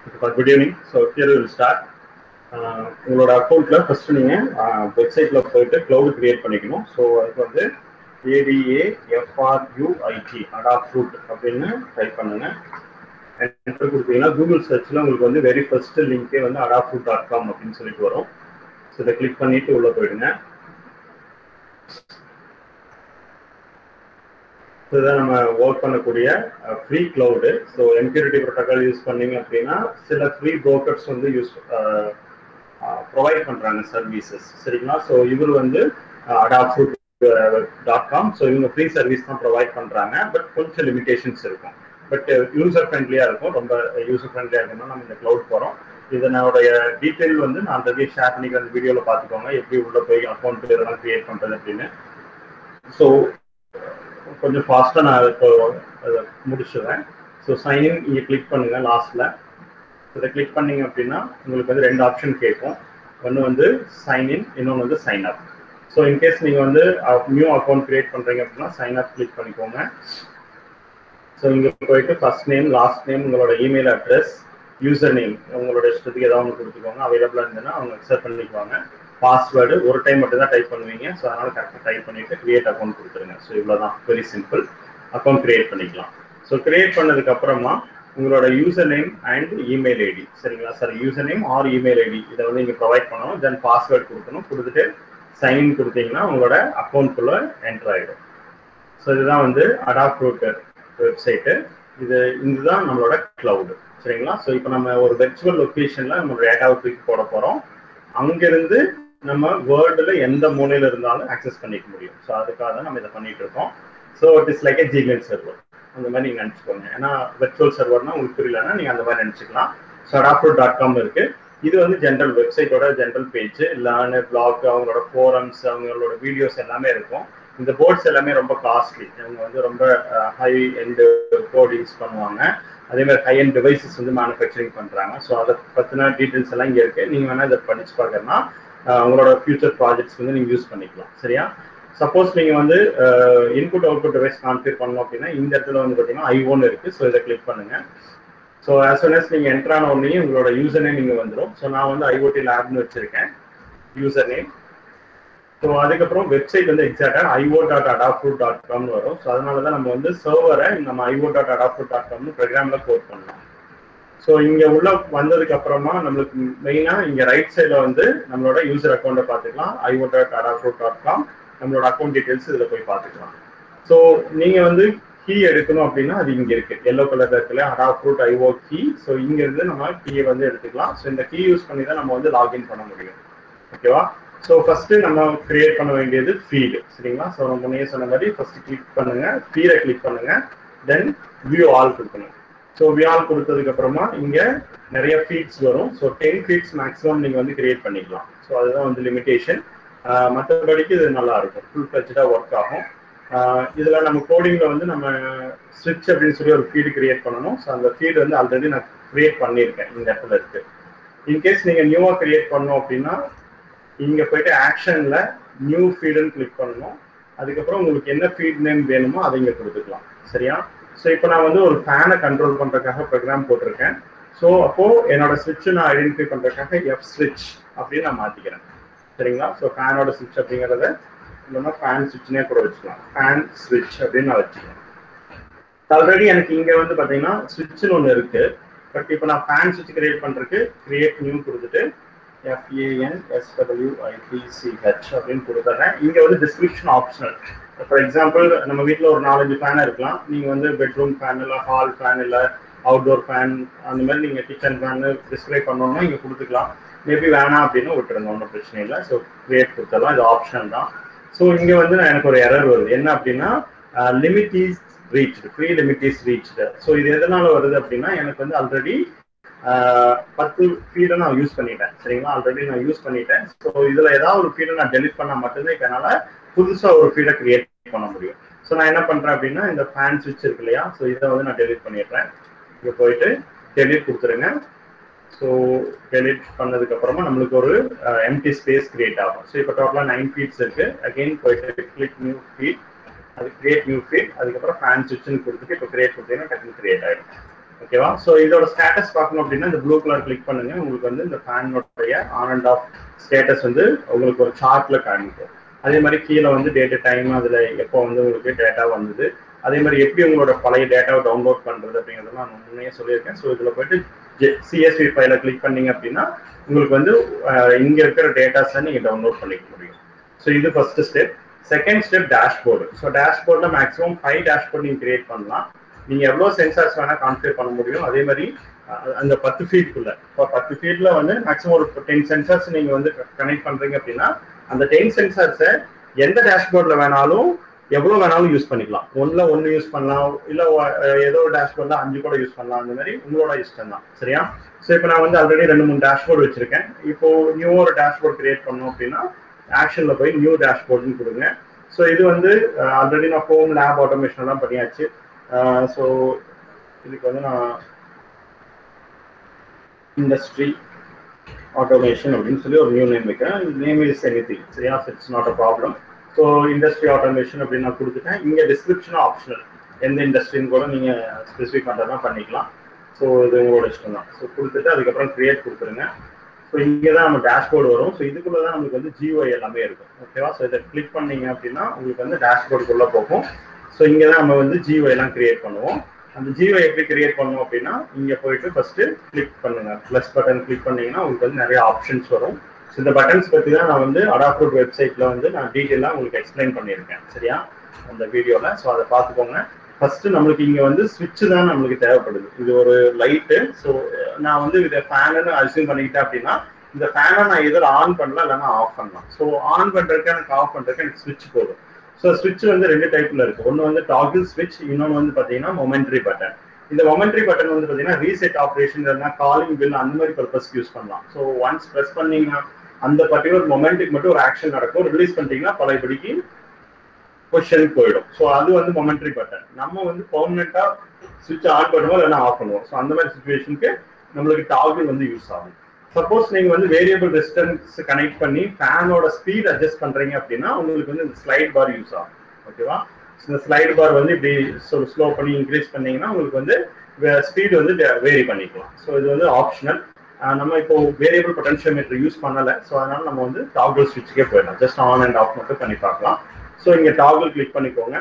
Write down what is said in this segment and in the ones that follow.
good evening so here will start உங்களோட அக்கௌண்ட்ல first நீங்க வெப்சைட்ல போயிட்டு கிளவுட் கிரியேட் பண்ணிக்கணும் ஸோ அதுக்கு வந்து ஏடிஏ எஃப்ஆர்யூஐடி அடா ஃப்ரூட் அப்படின்னு டைப் பண்ணுங்க என்டர் கொடுத்தீங்கன்னா கூகுள் சர்ச்சில் உங்களுக்கு வந்து வெரி ஃபர்ஸ்ட் லிங்கே வந்து அடா ஃப்ரூட் டாட் காம் அப்படின்னு சொல்லிட்டு வரும் ஸோ இதை கிளிக் பண்ணிட்டு உள்ள போயிடுங்க இதுதான் நம்ம ஒர்க் பண்ணக்கூடிய free cloud so MQTT protocol use பண்ணீங்க அப்படின்னா சில ஃப்ரீ ப்ரோக்கர்ஸ் வந்து யூஸ் ப்ரொவைட் பண்ணுறாங்க சர்வீசஸ் சரிங்களா ஸோ இவர் வந்து அடாஃப்ரூட் டாட் காம் ஸோ இவங்க ஃப்ரீ சர்வீஸ் தான் ப்ரொவைட் பண்ணுறாங்க பட் கொஞ்சம் லிமிடேஷன்ஸ் இருக்கும் பட் யூசர் ஃப்ரெண்ட்லியாக இருக்கும் ரொம்ப யூசர் ஃப்ரெண்ட்லியாக இருக்கணும் நம்ம இந்த க்ளவுட் போகிறோம் இதனுடைய டீட்டெயில் வந்து நான் ஆல்ரெடி ஷேர் பண்ணிக்கிற அந்த வீடியோவில் பார்த்துக்கோங்க எப்படி உள்ளே போய் அக்கௌண்ட் இதெல்லாம் க்ரியேட் பண்ணுறது அப்படின்னு ஸோ கொஞ்சம் ஃபாஸ்ட்டாக நான் இப்போ அதை முடிச்சிடுறேன் ஸோ சைன்இன் இங்கே கிளிக் பண்ணுங்க லாஸ்ட்டில் இதை கிளிக் பண்ணீங்க அப்படின்னா உங்களுக்கு வந்து ரெண்டு ஆப்ஷன் கேட்கும் ஒன்று வந்து சைன்இன் இன்னொன்று வந்து சைன் அப் ஸோ இன்கேஸ் நீங்கள் வந்து நியூ அக்கௌண்ட் கிரியேட் பண்ணுறீங்க அப்படின்னா சைன் அப் கிளிக் பண்ணிக்கோங்க ஸோ இங்கே போயிட்டு ஃபர்ஸ்ட் நேம் லாஸ்ட் நேம் உங்களோட இமெயில் அட்ரஸ் யூசர் நேம் உங்களோட இஷ்டத்துக்கு ஏதாவது ஒன்று கொடுத்துக்கோங்க அவைலபிளாக இருந்ததுன்னா அவங்க அக்செப்ட் பண்ணிக்குவாங்க பாஸ்வேர்டு ஒரு டைம் மட்டும் தான் டைப் பண்ணுவீங்க ஸோ அதனால கரெக்டாக டைப் பண்ணிட்டு கிரியேட் அக்கௌண்ட் கொடுத்துருங்க ஸோ இவ்வளோதான் வெரி சிம்பிள் அக்கௌண்ட் கிரியேட் பண்ணிக்கலாம் ஸோ கிரியேட் பண்ணதுக்கு அப்புறமா உங்களோட user name and email ID சரிங்களா sir user name or email ID இதை வந்து நீங்கள் ப்ரொவைட் பண்ணணும் தென் பாஸ்வேர்டு கொடுக்கணும் கொடுத்துட்டு சைன் கொடுத்தீங்கன்னா உங்களோட அக்கௌண்ட்குள்ளே என்டர் ஆகிடும் ஸோ இதுதான் வந்து அடாப்ரூட் வெப்சைட்டு இது இதுதான் நம்மளோட க்ளவுடு சரிங்களா ஸோ இப்போ நம்ம ஒரு வெர்ச்சுவல் லொக்கேஷனில் நம்ம டேட்டாவை தூக்கி போட போகிறோம் அங்கிருந்து நம்ம வேர்ல்டில் எந்த மூலையில் இருந்தாலும் ஆக்சஸ் பண்ணிக்க முடியும் ஸோ அதுக்காக தான் நம்ம இதை பண்ணிட்டு இருக்கோம் so it is like a Gmail server அந்த மாதிரி நீங்கள் நினச்சிக்கோங்க ஏன்னா வெர்ச்சுவல் சர்வர்னா உங்களுக்கு புரியலன்னா நீங்கள் அந்த மாதிரி நினச்சிக்கலாம் ஸோ அடாப்ரூட் டாட் காம் இருக்கு இது வந்து ஜென்ரல் வெப்சைட்டோட ஜென்ரல் பேஜ் லேர்னு பிளாக் அவங்களோட ஃபோரம்ஸ் அவங்களோட வீடியோஸ் எல்லாமே இருக்கும் இந்த போர்ட்ஸ் எல்லாமே ரொம்ப காஸ்ட்லி அவங்க வந்து ரொம்ப ஹை எண்டு கோட் யூஸ் பண்ணுவாங்க அதே மாதிரி ஹை அண்ட் டிவைசஸ் வந்து மேனுஃபேக்சரிங் பண்ணுறாங்க ஸோ அதை பற்றின டீட்டெயில்ஸ் எல்லாம் இங்கே இருக்குது நீங்கள் வேணால் இதை படிச்சு பார்க்கறனா உங்களோட ஃபியூச்சர் ப்ராஜெக்ட்ஸ் வந்து நீங்கள் யூஸ் பண்ணிக்கலாம் சரியா சப்போஸ் நீங்கள் வந்து இன்புட் அவுட்புட் டிவைஸ் கான்ஃபிகர் பண்ணணும் அப்படின்னா இந்த இடத்துல வந்து பார்த்தீங்கன்னா ஐ ஒன் இருக்குது ஸோ இதை கிளிக் பண்ணுங்கள் ஸோ ஆஸ் வெல் அஸ் நீங்கள் என்ட்ரு ஆன உடனே உங்களோட யூசர் நேம் இங்கே வந்துடும் ஸோ நான் வந்து ஐஓடி லேப்னு வச்சுருக்கேன் யூசர் நேம் ஸோ அதுக்கப்புறம் வெப்சைட் வந்து எக்ஸாக்டாக ஐஓ டாட் அடாஃப்ரூட் டாட் காம்னு வரும் ஸோ அதனால தான் நம்ம வந்து சர்வரை நம்ம ஐஓ டாட் அடாஃப்ரூட் டாட் காம்னு ப்ரோக்ராமில் கோட் பண்ணலாம் ஸோ இங்கே உள்ள வந்ததுக்கு அப்புறமா நம்மளுக்கு மெயினாக இங்கே ரைட் சைடில் வந்து நம்மளோட யூசர் அக்கௌண்ட்டை பார்த்துக்கலாம் IO dot Adafruit dot com நம்மளோட அக்கௌண்ட் டீட்டெயில்ஸ் இதில் போய் பார்த்துக்கலாம் ஸோ நீங்கள் வந்து கீ எடுக்கணும் அப்படின்னா அது இங்கே இருக்கு எல்லோ கலர்ல இருக்குல்ல அடாஃப்ரூட் ஐஓ கீ ஸோ இங்கேருந்து நம்ம கீயை வந்து எடுத்துக்கலாம் ஸோ இந்த கீ யூஸ் பண்ணி தான் நம்ம வந்து லாகின் பண்ண முடியும் ஓகேவா ஸோ ஃபர்ஸ்ட் நம்ம கிரியேட் பண்ண வேண்டியது ஃபீடு சரிங்களா ஸோ நம்ம முன்னே சொன்ன மாதிரி ஃபர்ஸ்ட் கிளிக் பண்ணுங்க ஃபீடை கிளிக் பண்ணுங்க தென் வியூ ஆல் கொடுக்கணும் ஸோ வியூ ஆல் கொடுத்ததுக்கு அப்புறமா இங்க நிறைய ஃபீட்ஸ் வரும் ஸோ டென் ஃபீட்ஸ் மேக்ஸிமம் நீங்க வந்து கிரியேட் பண்ணிக்கலாம் ஸோ அதுதான் வந்து லிமிடேஷன் மற்றபடிக்கு இது நல்லா இருக்கும் ஃபுல் ஃபிளஜ்டாக ஒர்க் ஆகும் இதுல நம்ம கோடிங்ல வந்து நம்ம ஸ்விட்ச் அப்படின்னு சொல்லி ஒரு ஃபீடு கிரியேட் பண்ணணும் ஸோ அந்த ஃபீடு வந்து ஆல்ரெடி நான் கிரியேட் பண்ணியிருக்கேன் இந்த இடத்துல இருக்கு இன்கேஸ் நீங்க நியூவா கிரியேட் பண்ணோம் அப்படின்னா இங்க போயிட்டு ஆக்ஷன்ல நியூ ஃபீடுன்னு கிளிக் பண்ணணும் அதுக்கப்புறம் உங்களுக்கு என்ன ஃபீட் நேம் வேணுமோ அதை இங்க கொடுத்துக்கலாம் சரியா ஸோ இப்போ நான் வந்து ஒரு ஃபேனை கண்ட்ரோல் பண்றதுக்காக ப்ரோக்ராம் போட்டிருக்கேன் ஸோ அப்போ என்னோட ஸ்விட்ச் நான் ஐடென்டிஃபை பண்றதுக்காக எஃப் ஸ்விட்ச் அப்படின்னு நான் மாத்திக்கிறேன் சரிங்களா ஸோ ஃபேனோட ஸ்விட்ச் அப்படிங்கிறத இல்லைன்னா ஃபேன் ஸ்விட்ச்னே கூட வச்சுக்கலாம் ஃபேன் ஸ்விட்ச் அப்படின்னு நான் வச்சுக்கலாம் ஆல்ரெடி எனக்கு இங்க வந்து பாத்தீங்கன்னா ஸ்விட்ச்னு ஒன்று இருக்கு பட் இப்போ நான் ஃபேன் ஸ்விட்ச் கிரியேட் பண்றதுக்கு கிரியேட் நியூ கொடுத்துட்டு எஃப்ஏஎன் எஸ்டபிள்யூஐடிசிஹெச் அப்படின்னு கொடுத்துட்றேன் இங்கே வந்து டிஸ்கிரிப்ஷன் ஆப்ஷனல் ஃபார் எக்ஸாம்பிள் நம்ம வீட்டில் ஒரு நாலஞ்சு ஃபேன் இருக்கலாம் நீங்கள் வந்து பெட்ரூம் ஃபேன் இல்லை ஹால் ஃபேன் இல்லை அவுட்டோர் ஃபேன் அந்த மாதிரி நீங்கள் கிச்சன் ஃபேன் டிஸ்பிளே பண்ணணும்னா இங்கே கொடுத்துக்கலாம் மேபி வேணாம் அப்படின்னு விட்டுருங்க ஒன்றும் பிரச்சனை இல்லை ஸோ கிரியேட் கொடுத்துடலாம் இது ஆப்ஷன் தான் ஸோ இங்கே வந்து நான் எனக்கு ஒரு எரர் வருது என்ன அப்படின்னா limit is reached free limit is reached so இது எதனால வருது அப்படின்னா எனக்கு வந்து ஆல்ரெடி பத்து ஃபீடை நான் யூஸ் பண்ணிட்டேன் சரிங்களா ஆல்ரெடி நான் யூஸ் பண்ணிட்டேன் ஸோ இதில் ஏதாவது ஒரு ஃபீடை நான் டெலிட் பண்ணால் மட்டும்தான் இப்போ என்னால் புதுசாக ஒரு ஃபீடை கிரியேட் பண்ண முடியும் ஸோ நான் என்ன பண்ணுறேன் அப்படின்னா இந்த ஃபேன் சுவிட்ச் இருக்கு இல்லையா ஸோ இதை வந்து நான் டெலிட் பண்ணிடுறேன் இங்கே போயிட்டு டெலிட் கொடுத்துருங்க ஸோ டெலிட் பண்ணதுக்கு அப்புறமா நம்மளுக்கு ஒரு எம்டி ஸ்பேஸ் கிரியேட் ஆகும் ஸோ இப்போ டோட்டலாக நைன் ஃபீட்ஸ் இருக்கு அகெயின் போயிட்டு கிளிக் நியூ ஃபீட் அது கிரியேட் நியூ ஃபீட் அதுக்கப்புறம் ஃபேன் சுவிட்ச்னு கொடுத்துட்டு இப்போ கிரியேட் கொடுத்தீங்கன்னா டக்குனு கிரியேட் ஆகிடும் ஓகேவா ஸோ இதோட ஸ்டேட்டஸ் பார்க்கணும் அப்படின்னா இந்த ப்ளூ கலர் கிளிக் பண்ணுங்க உங்களுக்கு வந்து இந்த ஃபேனோடைய ஆன் அண்ட் ஆஃப் ஸ்டேட்டஸ் வந்து உங்களுக்கு ஒரு சார்ட்ல காமிக்கும் அதே மாதிரி கீழே வந்து டேட்டு டைம் அதில் எப்போ வந்து உங்களுக்கு டேட்டா வந்தது அதே மாதிரி எப்படி உங்களோட பழைய டேட்டாவை டவுன்லோட் பண்ணுறது அப்படிங்கிறதெல்லாம் நான் முன்னே சொல்லியிருக்கேன் ஸோ இதில் போயிட்டு சிஎஸ்வி ஃபைலை கிளிக் பண்ணீங்க அப்படின்னா உங்களுக்கு வந்து இங்கே இருக்கிற டேட்டாஸை நீங்கள் டவுன்லோட் பண்ணிக்க முடியும் ஸோ இது first step second step dashboard so டேஷ்போர்டில் மேக்ஸிமம் ஃபைவ் டேஷ்போர்ட் நீங்கள் கிரியேட் பண்ணலாம் நீங்கள் எவ்வளோ சென்சார்ஸ் வேணால் கான்ஃபிகர் பண்ண முடியும் அதே மாதிரி அந்த பத்து ஃபீட்குள்ள இப்போ பத்து ஃபீட்ல வந்து மேக்ஸிமம் ஒரு டென் சென்சார்ஸ் நீங்கள் வந்து கனெக்ட் பண்ணுறீங்க அப்படின்னா அந்த டென் சென்சார்ஸை எந்த டேஷ்போர்டில் வேணாலும் எவ்வளோ வேணாலும் யூஸ் பண்ணிக்கலாம் ஒன்றில் ஒன்று யூஸ் பண்ணலாம் இல்லை ஏதோ ஒரு டேஷ்போர்டில் அஞ்சு கூட யூஸ் பண்ணலாம் அந்த மாதிரி உங்களோட இஷ்டம் தான் சரியா ஸோ இப்போ நான் வந்து ஆல்ரெடி ரெண்டு மூணு டேஷ்போர்டு வச்சிருக்கேன் இப்போ நியூ ஒரு டேஷ்போர்ட் கிரியேட் பண்ணோம் அப்படின்னா ஆக்ஷனில் போய் நியூ டேஷ்போர்ட்னு கொடுங்க ஸோ இது வந்து ஆல்ரெடி நான் ஹோம் லேப் ஆட்டோமேஷன் எல்லாம் பண்ணியாச்சு ஸோ இதுக்கு வந்து நான் இண்டஸ்ட்ரி ஆட்டோமேஷன் அப்படின்னு சொல்லி ஒரு நியூ நேம் வைக்கிறேன் நேம் இஸ் எனி திங் சரியா it's not a problem so industry automation அப்படின்னு நான் கொடுத்துட்டேன் இங்கே டிஸ்கிரிப்ஷனும் ஆப்ஷனல் எந்த இண்டஸ்ட்ரின்னு கூட நீங்கள் ஸ்பெசிஃபிக் பண்ணுறதா பண்ணிக்கலாம் ஸோ இது உங்களோட இஷ்டம் தான் ஸோ கொடுத்துட்டு அதுக்கப்புறம் கிரியேட் கொடுத்துருங்க ஸோ இங்கே தான் நம்ம டேஷ்போர்டு வரும் ஸோ இதுக்குள்ளே தான் நமக்கு வந்து ஜிஓ எல்லாமே இருக்கும் ஓகேவா ஸோ இதை கிளிக் பண்ணீங்க அப்படின்னா உங்களுக்கு வந்து டேஷ்போர்டுக்குள்ளே போகும் ஸோ இங்கே தான் நம்ம வந்து ஜிஓ எல்லாம் கிரியேட் பண்ணுவோம் அந்த ஜியோ எப்படி கிரியேட் பண்ணணும் அப்படின்னா இங்கே போயிட்டு ஃபர்ஸ்ட் கிளிக் பண்ணுங்க ப்ளஸ் பட்டன் கிளிக் பண்ணீங்கன்னா உங்களுக்கு வந்து நிறைய ஆப்ஷன்ஸ் வரும் ஸோ இந்த பட்டன்ஸ் பற்றி தான் நான் வந்து அடாப்ரூட் வெப்சைட்டில் வந்து நான் டீட்டெயிலாக உங்களுக்கு எக்ஸ்பிளைன் பண்ணியிருக்கேன் சரியா அந்த வீடியோவில் ஸோ அதை பார்த்துக்கோங்க ஃபர்ஸ்ட் நம்மளுக்கு இங்கே வந்து ஸ்விட்ச் தான் நம்மளுக்கு தேவைப்படுது இது ஒரு லைட்டு ஸோ நான் வந்து இதை ஃபேனுன்னு அசியூம் பண்ணிக்கிட்டேன் அப்படின்னா இந்த ஃபேனை நான் எதில் ஆன் பண்ணலாம் இல்லைன்னா ஆஃப் பண்ணலாம் ஸோ ஆன் பண்ணுறதுக்கு எனக்கு ஆஃப் பண்ணுறதுக்கு எனக்கு ஸ்விட்ச் போதும் ஸோ ஸ்விட்ச் வந்து ரெண்டு டைப்ல இருக்கு ஒன்று வந்து டாகிள் ஸ்விட்ச் இன்னொன்று வந்து பார்த்தீங்கன்னா மொமெண்ட்ரி பட்டன் இந்த மொமெண்ட்ரி பட்டன் வந்து பார்த்தீங்கன்னா ரீசெட் ஆப்ரேஷன் இல்லைன்னா காலிங் பில் அந்த மாதிரி பர்பஸ்க்கு யூஸ் பண்ணலாம் ஸோ ஒன்ஸ் ப்ரெஸ் பண்ணீங்கன்னா அந்த பர்டிகுலர் மொமெண்ட்டுக்கு மட்டும் ஒரு ஆக்ஷன் நடக்கும் ரிலீஸ் பண்ணிட்டீங்கன்னா பழையபடிக்கு பொசிஷனுக்கு போயிடும் ஸோ அது வந்து மொமெண்ட்ரி பட்டன் நம்ம வந்து பர்மனெண்டா சுவிட்ச் ஆன் பண்ணுவோம் இல்லைன்னா ஆஃப் பண்ணுவோம் ஸோ அந்த மாதிரி சுச்சுவேஷனுக்கு நம்மளுக்கு டாகிள் வந்து யூஸ் ஆகும் சப்போஸ் நீங்க வந்து வேரியபிள் ரெசிஸ்டன்ஸ் கனெக்ட் பண்ணி ஃபேனோட ஸ்பீட் அட்ஜஸ்ட் பண்றீங்க அப்படின்னா உங்களுக்கு வந்து இந்த ஸ்லைட் பார் யூஸ் ஆகும் ஓகேவா இந்த ஸ்லைட் பார் வந்து இப்படி ஸ்லோ பண்ணி இன்க்ரீஸ் பண்ணீங்கன்னா உங்களுக்கு வந்து ஸ்பீட் வந்து வேரி பண்ணிக்கலாம் ஸோ இது வந்து ஆப்ஷனல் நம்ம இப்போ வேரியபிள் பொட்டன்ஷியோமீட்டர் யூஸ் பண்ணல ஸோ அதனால நம்ம வந்து டாகிள் ஸ்விட்சுக்கே போயிடலாம் ஜஸ்ட் ஆன் அண்ட் ஆஃப் மட்டும் பண்ணி பார்க்கலாம் ஸோ இங்க டாகிள் கிளிக் பண்ணிக்கோங்க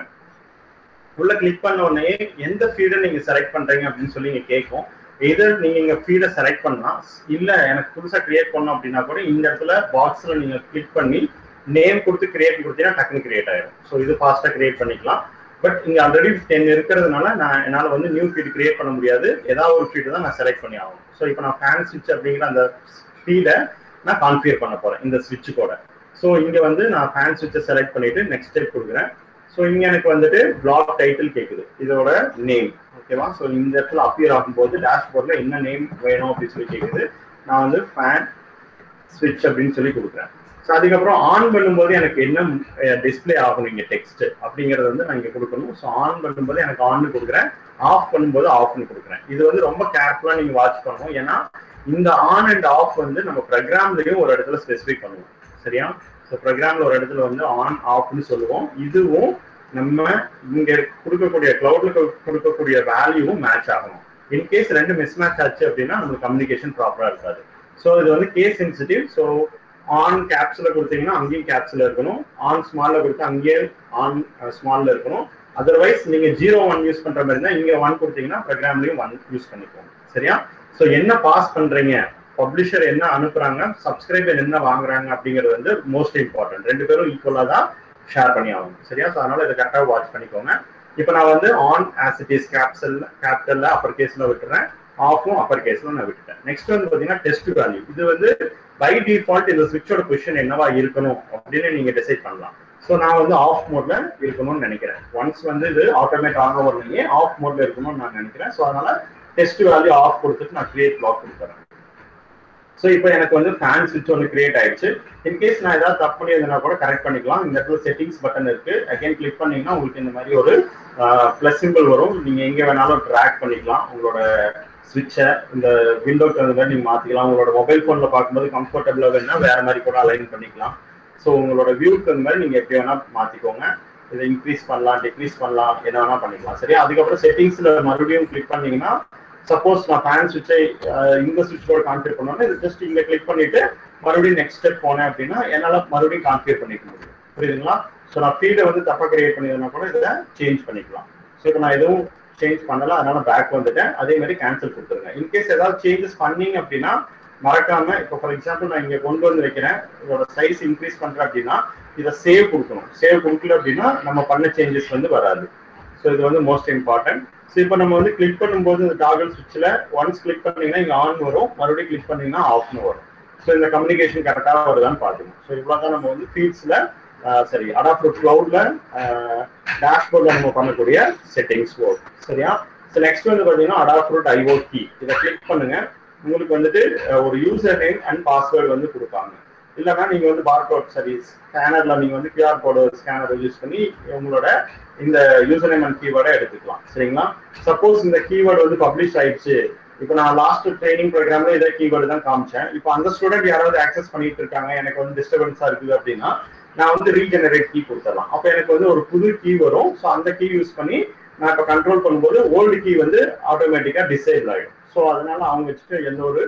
உள்ள கிளிக் பண்ண உடனே எந்த ஃபீடை நீங்க செலக்ட் பண்றீங்க அப்படின்னு சொல்லி இங்க கேட்கும் எதர் நீங்க இங்க ஃபீடை செலக்ட் பண்ணலாம் இல்ல எனக்கு புதுசா கிரியேட் பண்ணோம் அப்படின்னா கூட இந்த இடத்துல பாக்ஸ்ல நீங்க கிளிக் பண்ணி நேம் கொடுத்து கிரியேட் கொடுத்தீங்கன்னா டக்குனு கிரியேட் ஆயிடும் ஸோ இது ஃபாஸ்டா கிரியேட் பண்ணிக்கலாம் பட் இங்க ஆல்ரெடி டென் இருக்கிறதுனால நான் என்னால வந்து நியூ ஃபீட் கிரியேட் பண்ண முடியாது ஏதாவது ஒரு ஃபீடு தான் நான் செலக்ட் பண்ணி ஆகணும் ஸோ இப்போ நான் ஃபேன் ஸ்விட்ச் அப்படிங்கிற அந்த ஃபீடை நான் கான்ஃபிகர் பண்ண போறேன் இந்த ஸ்விட்ச் கூட ஸோ இங்க வந்து நான் ஃபேன் ஸ்விட்சை செலக்ட் பண்ணிட்டு நெக்ஸ்ட் ஸ்டெப் கொடுக்குறேன் ஸோ இங்க எனக்கு வந்துட்டு பிளாக் டைட்டில் கேட்குது இதோட நேம் ஓகேவா ஸோ இந்த இடத்துல அப்பியர் ஆகும்போது டேஷ்போர்ட்ல என்ன நேம் வேணும் அப்படின்னு சொல்லி கேட்குது நான் வந்து ஃபேன் ஸ்விட்ச் அப்படின்னு சொல்லி கொடுக்குறேன் ஸோ அதுக்கப்புறம் ஆன் பண்ணும்போது எனக்கு என்ன டிஸ்பிளே ஆகும் இங்கே டெக்ஸ்ட் அப்படிங்கறது வந்து நான் இங்கே கொடுக்கணும் ஸோ ஆன் பண்ணும்போது எனக்கு ஆன் கொடுக்குறேன் ஆஃப் பண்ணும்போது ஆஃப்னு கொடுக்குறேன் இது வந்து ரொம்ப கேர்ஃபுல்லாக நீங்கள் வாட்ச் பண்ணணும் ஏன்னா இந்த ஆன் அண்ட் ஆஃப் வந்து நம்ம ப்ரோக்ராம்லையும் ஒரு இடத்துல ஸ்பெசிஃபிக் பண்ணுவோம் சரியா ஸோ ப்ரோக்ராம்ல ஒரு இடத்துல வந்து ஆன் ஆஃப்னு சொல்லுவோம் இதுவும் நம்ம இங்க கொடுக்கக்கூடிய கிளவுட்ல கொடுக்கக்கூடிய வேல்யூவும் மேட்ச் ஆகணும் இன்கேஸ் ரெண்டு மிஸ் மேட்ச் ஆச்சு அப்படின்னா நம்மளுக்கு கம்யூனிகேஷன் ப்ராப்பரா இருக்காது ஸோ இது வந்து கேஸ் சென்சிட்டிவ் ஸோ ஆன் கேப்ஸ்ல கொடுத்தீங்கன்னா அங்கேயும் கேப்ஸ்ல இருக்கணும் ஆன் ஸ்மால்ல கொடுத்தா அங்கேயே ஆன் ஸ்மால்ல இருக்கணும் அதர்வைஸ் நீங்க ஜீரோ ஒன் யூஸ் பண்ற மாதிரி இருந்தா இங்க ஒன் கொடுத்தீங்கன்னா ப்ரோக்ராம்லயும் ஒன் யூஸ் பண்ணிக்கோங்க சரியா ஸோ என்ன பாஸ் பண்றீங்க பப்ளிஷர் என்ன அனுப்புறாங்க சப்ஸ்கிரைபர் என்ன வாங்குறாங்க அப்படிங்கிறது வந்து மோஸ்ட் இம்பார்ட்டன்ட் ரெண்டு பேரும் ஈக்குவலா தான் ஷேர் பண்ணி ஆகணும் சரியா ஸோ அதனால இதை கரெக்டாக வாட்ச் பண்ணிக்கோங்க இப்போ நான் வந்து ஆன் ஆஸ் இட் இஸ் கேப்சல் கேபிட்டல்ல அப்பர் கேஸ்ல விட்டுறேன் ஆஃபும் அப்பர் கேஸ்ல நான் விட்டுட்டேன் நெக்ஸ்ட் வந்து பாத்தீங்கன்னா டெஸ்ட் வேல்யூ இது வந்து பை டிஃபால்ட் இந்த சுவிட்சோட பொசிஷன் என்னவா இருக்கணும் அப்படின்னு நீங்க டிசைட் பண்ணலாம் ஸோ நான் வந்து ஆஃப் மோட்ல இருக்கணும்னு நினைக்கிறேன் ஒன்ஸ் வந்து இது ஆட்டோமேட் ஆக உடனே ஆஃப் மோட்ல இருக்கணும்னு நான் நினைக்கிறேன் ஸோ அதனால டெஸ்ட் வேல்யூ ஆஃப் கொடுத்துட்டு நான் கிரியேட் பிளாக் கொடுத்துறேன் ஸோ இப்போ எனக்கு வந்து ஃபேன் ஸ்விட்ச் ஒன்று கிரியேட் ஆயிடுச்சு இன்கேஸ் நான் ஏதாவது தப்பு பண்ணியிருந்தா கூட கரெக்ட் பண்ணிக்கலாம் இந்த இடத்துல செட்டிங்ஸ் பட்டன் இருக்கு அகைன் கிளிக் பண்ணீங்கன்னா உங்களுக்கு இந்த மாதிரி ஒரு ப்ளஸ் சிம்பிள் வரும் நீங்க எங்க வேணாலும் ட்ராக் பண்ணிக்கலாம் உங்களோட ஸ்விட்சை இந்த விண்டோக்கு அந்த மாதிரி நீங்க மாத்திக்கலாம் உங்களோட மொபைல் போன்ல பார்க்கும்போது கம்ஃபர்டபுளா வேணும்னா வேற மாதிரி கூட அலைன் பண்ணிக்கலாம் ஸோ உங்களோட வியூக்கு அந்த மாதிரி நீங்க எப்படி வேணா மாத்திக்கோங்க இதை இன்க்ரீஸ் பண்ணலாம் டிக்ரீஸ் பண்ணலாம் என்ன வேணா பண்ணிக்கலாம் சரியா அதுக்கப்புறம் செட்டிங்ஸ்ல மறுபடியும் கிளிக் பண்ணீங்கன்னா சப்போஸ் நான் ஃபேன் சுவிட்சை இந்த சுவிட்ச் போர்டு கான்ஃபிகர் பண்ணோன்னா இது ஜஸ்ட் இங்க கிளிக் பண்ணிட்டு மறுபடியும் நெக்ஸ்ட் ஸ்டெப் போனேன் அப்படின்னா என்னால மறுபடியும் கான்ஃபிகர் பண்ணிக்க முடியும் புரியுதுங்களா ஸோ நான் ஃபீல்டை வந்து தப்பா கிரியேட் பண்ணியிருந்தா கூட இதை சேஞ்ச் பண்ணிக்கலாம் ஸோ இப்போ நான் எதுவும் சேஞ்ச் பண்ணல அதனால பேக் வந்துட்டேன் அதே மாதிரி கேன்சல் கொடுத்துருங்க இன்கேஸ் ஏதாவது சேஞ்சஸ் பண்ணீங்க அப்படின்னா மறக்காம இப்போ ஃபார் எக்ஸாம்பிள் நான் இங்க கொண்டு வந்து வைக்கிறேன் இதோட சைஸ் இன்க்ரீஸ் பண்றேன் அப்படின்னா இதை சேவ் கொடுக்கணும் சேவ் கொடுக்கல அப்படின்னா நம்ம பண்ண சேஞ்சஸ் வந்து வராது ஸோ இது வந்து மோஸ்ட் இம்பார்ட்டன்ட் ஸோ இப்போ நம்ம வந்து கிளிக் பண்ணும்போது இந்த டாகல் சுவிட்சில் ஒன்ஸ் கிளிக் பண்ணீங்கன்னா இங்கே ஆன் வரும் மறுபடியும் கிளிக் பண்ணீங்கன்னா ஆஃப்னு வரும் ஸோ இந்த கம்யூனிகேஷன் கரெக்டாக வருதான்னு பார்க்கணும் ஸோ இவ்வளோ தான் நம்ம வந்து ஃபீல்ட்ஸில் சரி அடாப்ட் க்ளவுட்ல டேஷ்போர்ட்ல நம்ம பண்ணக்கூடிய செட்டிங்ஸ் வரும் சரியா ஸோ நெக்ஸ்ட் வந்து பார்த்தீங்கன்னா அடாப்ட் ஐஓ கீ இதை கிளிக் பண்ணுங்க உங்களுக்கு வந்துட்டு ஒரு யூசர் நேம் அண்ட் பாஸ்வேர்டு வந்து கொடுப்பாங்க இல்லைன்னா நீங்க வந்து பார்கோட் சரி ஸ்கேனர்ல நீங்க வந்து கியூஆர் கோடு ஸ்கேனர் யூஸ் பண்ணி உங்களோட இந்த யூசர் நேம் அண்ட் கீவேர்டை எடுத்துக்கலாம் சரிங்களா சப்போஸ் இந்த கீவேர்டு வந்து பப்ளிஷ் ஆயிடுச்சு இப்போ நான் லாஸ்ட் ட்ரைனிங் ப்ரோக்ராம்ல இதே கீவேர்டு தான் காமிச்சேன் இப்போ அந்த ஸ்டூடெண்ட் யாராவது ஆக்சஸ் பண்ணிட்டு இருக்காங்க எனக்கு வந்து டிஸ்டர்பன்ஸா இருக்குது அப்படின்னா நான் வந்து ரீஜெனரேட் கீ கொடுத்துடலாம் அப்போ எனக்கு வந்து ஒரு புது கீ வரும் ஸோ அந்த கீ யூஸ் பண்ணி நான் இப்போ கண்ட்ரோல் பண்ணும்போது ஓல்டு கீ வந்து ஆட்டோமேட்டிக்காக டிசேபிள் ஆகிடும் ஸோ அதனால அவங்க வச்சுட்டு எந்த ஒரு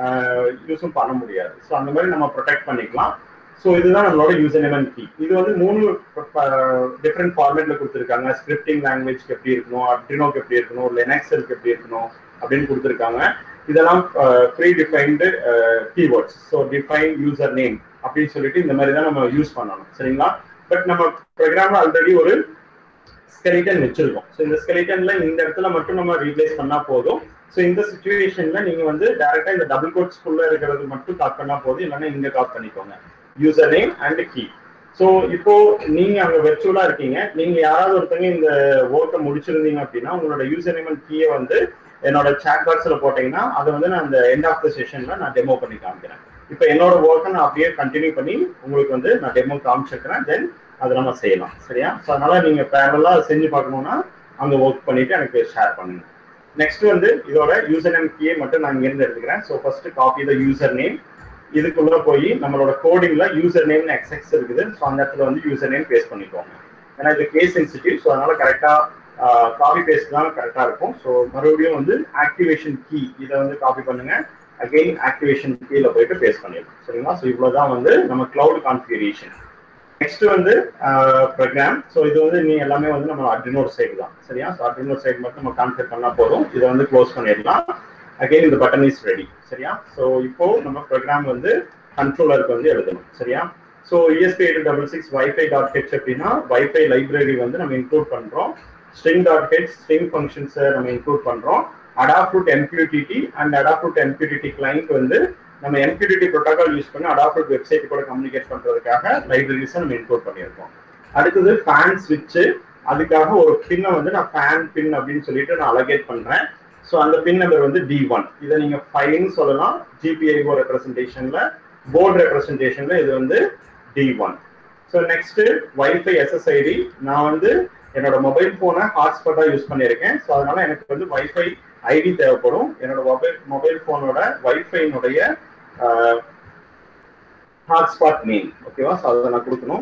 யூஸும் பண்ண முடியாது ஸோ அந்த மாதிரி நம்ம ப்ரொடெக்ட் பண்ணிக்கலாம் ஸோ இதுதான் நம்மளோட யூசர் நேம் அண்ட் கீ இது வந்து மூணு டிஃப்ரெண்ட் ஃபார்மேட்ல கொடுத்துருக்காங்க ஸ்கிரிப்டிங் லாங்குவேஜ்க்கு எப்படி இருக்கணும் அட்ரினோக்கு எப்படி இருக்கணும் லெனக்ஸலுக்கு எப்படி இருக்கணும் அப்படின்னு கொடுத்துருக்காங்க இதெல்லாம் predefined keywords so define user name அப்படின்னு சொல்லிட்டு இந்த மாதிரி தான் நம்ம யூஸ் பண்ணணும் சரிங்களா பட் நம்ம ப்ரோக்ராம்ல ஆல்ரெடி ஒரு ஸ்கெலிட்டன் வச்சிருக்கோம் ஸோ இந்த ஸ்கெலிட்டன்ல இந்த இடத்துல மட்டும் நம்ம ரீப்ளேஸ் பண்ணா போதும் ஸோ இந்த சுச்சுவேஷன்ல நீங்க வந்து டேரக்டா இந்த டபுள் கோட்ஸ்குள்ள இருக்கிறது மட்டும் காப் பண்ணா போதும் இல்லைன்னா இங்க காப் பண்ணிக்கோங்க user name and key so இப்போ நீங்க அங்க வெர்ச்சுவலா இருக்கீங்க நீங்க யாராவது ஒருத்தங்க இந்த ஒர்க்கை முடிச்சிருந்தீங்க அப்படின்னா உங்களோட யூசர் நேம் அண்ட் கீயை வந்து என்னோட சாட் பாக்ஸ்ல போட்டீங்கன்னா அதை வந்து நான் இந்த எண்ட் ஆஃப் த செஷன்ல நான் டெமோ பண்ணி காமிக்கிறேன் இப்போ என்னோட ஒர்க்கை நான் அப்படியே கண்டினியூ பண்ணி உங்களுக்கு வந்து நான் டெமோ காமிச்சிருக்கிறேன் தென் அதை நம்ம செய்யலாம் சரியா ஸோ அதனால நீங்க பேரலா செஞ்சு பார்க்கணும்னா அங்க ஒர்க் பண்ணிட்டு எனக்கு ஷேர் பண்ணுங்க நெக்ஸ்ட் வந்து இதோட யூசர் நேம் கீயை மட்டும் நான் இங்கிருந்து எடுத்துக்கிறேன் so first copy the user name இதுக்குள்ள போய் நம்மளோட கோடிங்ல யூசர் நேம் எக்ஸ்எக்ஸ் இருக்குது ஸோ அந்த இடத்துல வந்து யூசர் நேம் பேஸ்ட் பண்ணிக்கோங்க ஏன்னா இது கேஸ் சென்சிட்டிவ் ஸோ அதனால கரெக்டா காப்பி பேஸ்ட் தான் கரெக்டா இருக்கும் ஸோ மறுபடியும் வந்து ஆக்டிவேஷன் கீ இதை வந்து காப்பி பண்ணுங்க அகெயின் ஆக்டிவேஷன் கீழ போயிட்டு பேஸ்ட் பண்ணிடலாம் சரிங்களா ஸோ இவ்வளவுதான் வந்து நம்ம கிளவுட் கான்ஃபிகரேஷன் நெக்ஸ்ட் வந்து ப்ரோக்ராம் ஸோ இது வந்து நீ எல்லாமே வந்து நம்ம அட்ரினோட் சைடு தான் சரியா ஸோ அட்ரினோட் சைடு மட்டும் நம்ம கான்ஃபிகர் பண்ணா போதும் இதை வந்து க்ளோஸ் பண்ணிடலாம் அகெயின் இந்த பட்டன் இஸ் ரெடி சரியா ஸோ இப்போ நம்ம ப்ரோக்ராம் வந்து கண்ட்ரோலருக்கு வந்து எழுதணும் சரியா so ESP eight double six WiFi dot H அப்படின்னா வைஃபை லைப்ரரி வந்து நம்ம இன்க்ளூட் பண்றோம் ஸ்ட்ரிங் டாட் ஹெச் ஸ்ட்ரிங் ஃபங்க்ஷன்ஸை நம்ம இன்க்ளூட் பண்றோம் Adafruit MQTT and Adafruit MQTT client வந்து நம்ம எம்கியூடிடி ப்ரோட்டோகால் யூஸ் பண்ணி அடாப்ட் வெப்சைட் கூட கம்யூனிகேட் பண்றதுக்காக லைப்ரரிஸை நம்ம இன்க்ளூட் பண்ணியிருக்கோம் அடுத்தது ஃபேன் ஸ்விட்ச் அதுக்காக ஒரு பின்னை வந்து நான் ஃபேன் பின் அப்படின்னு சொல்லிட்டு நான் அலகேட் பண்றேன் ஸோ அந்த பின் நம்பர் வந்து டி ஒன் இதை நீங்க ஃபைன்னு சொல்லலாம் ஜிபிஐஓ ரெப்ரஸன்டேஷன்ல போர்டு ரெப்ரஸன்டேஷன்ல இது வந்து D one so next WiFi SSID நான் வந்து என்னோட மொபைல் போனை ஹாட்ஸ்பாட்டா யூஸ் பண்ணியிருக்கேன் ஸோ அதனால எனக்கு வந்து வைஃபை ஐடி தேவைப்படும் என்னோட மொபைல் மொபைல் போனோட வைஃபைனுடைய ஹாட்ஸ்பாட் நேம் ஓகேவா ஸோ அதை நான் கொடுக்கணும்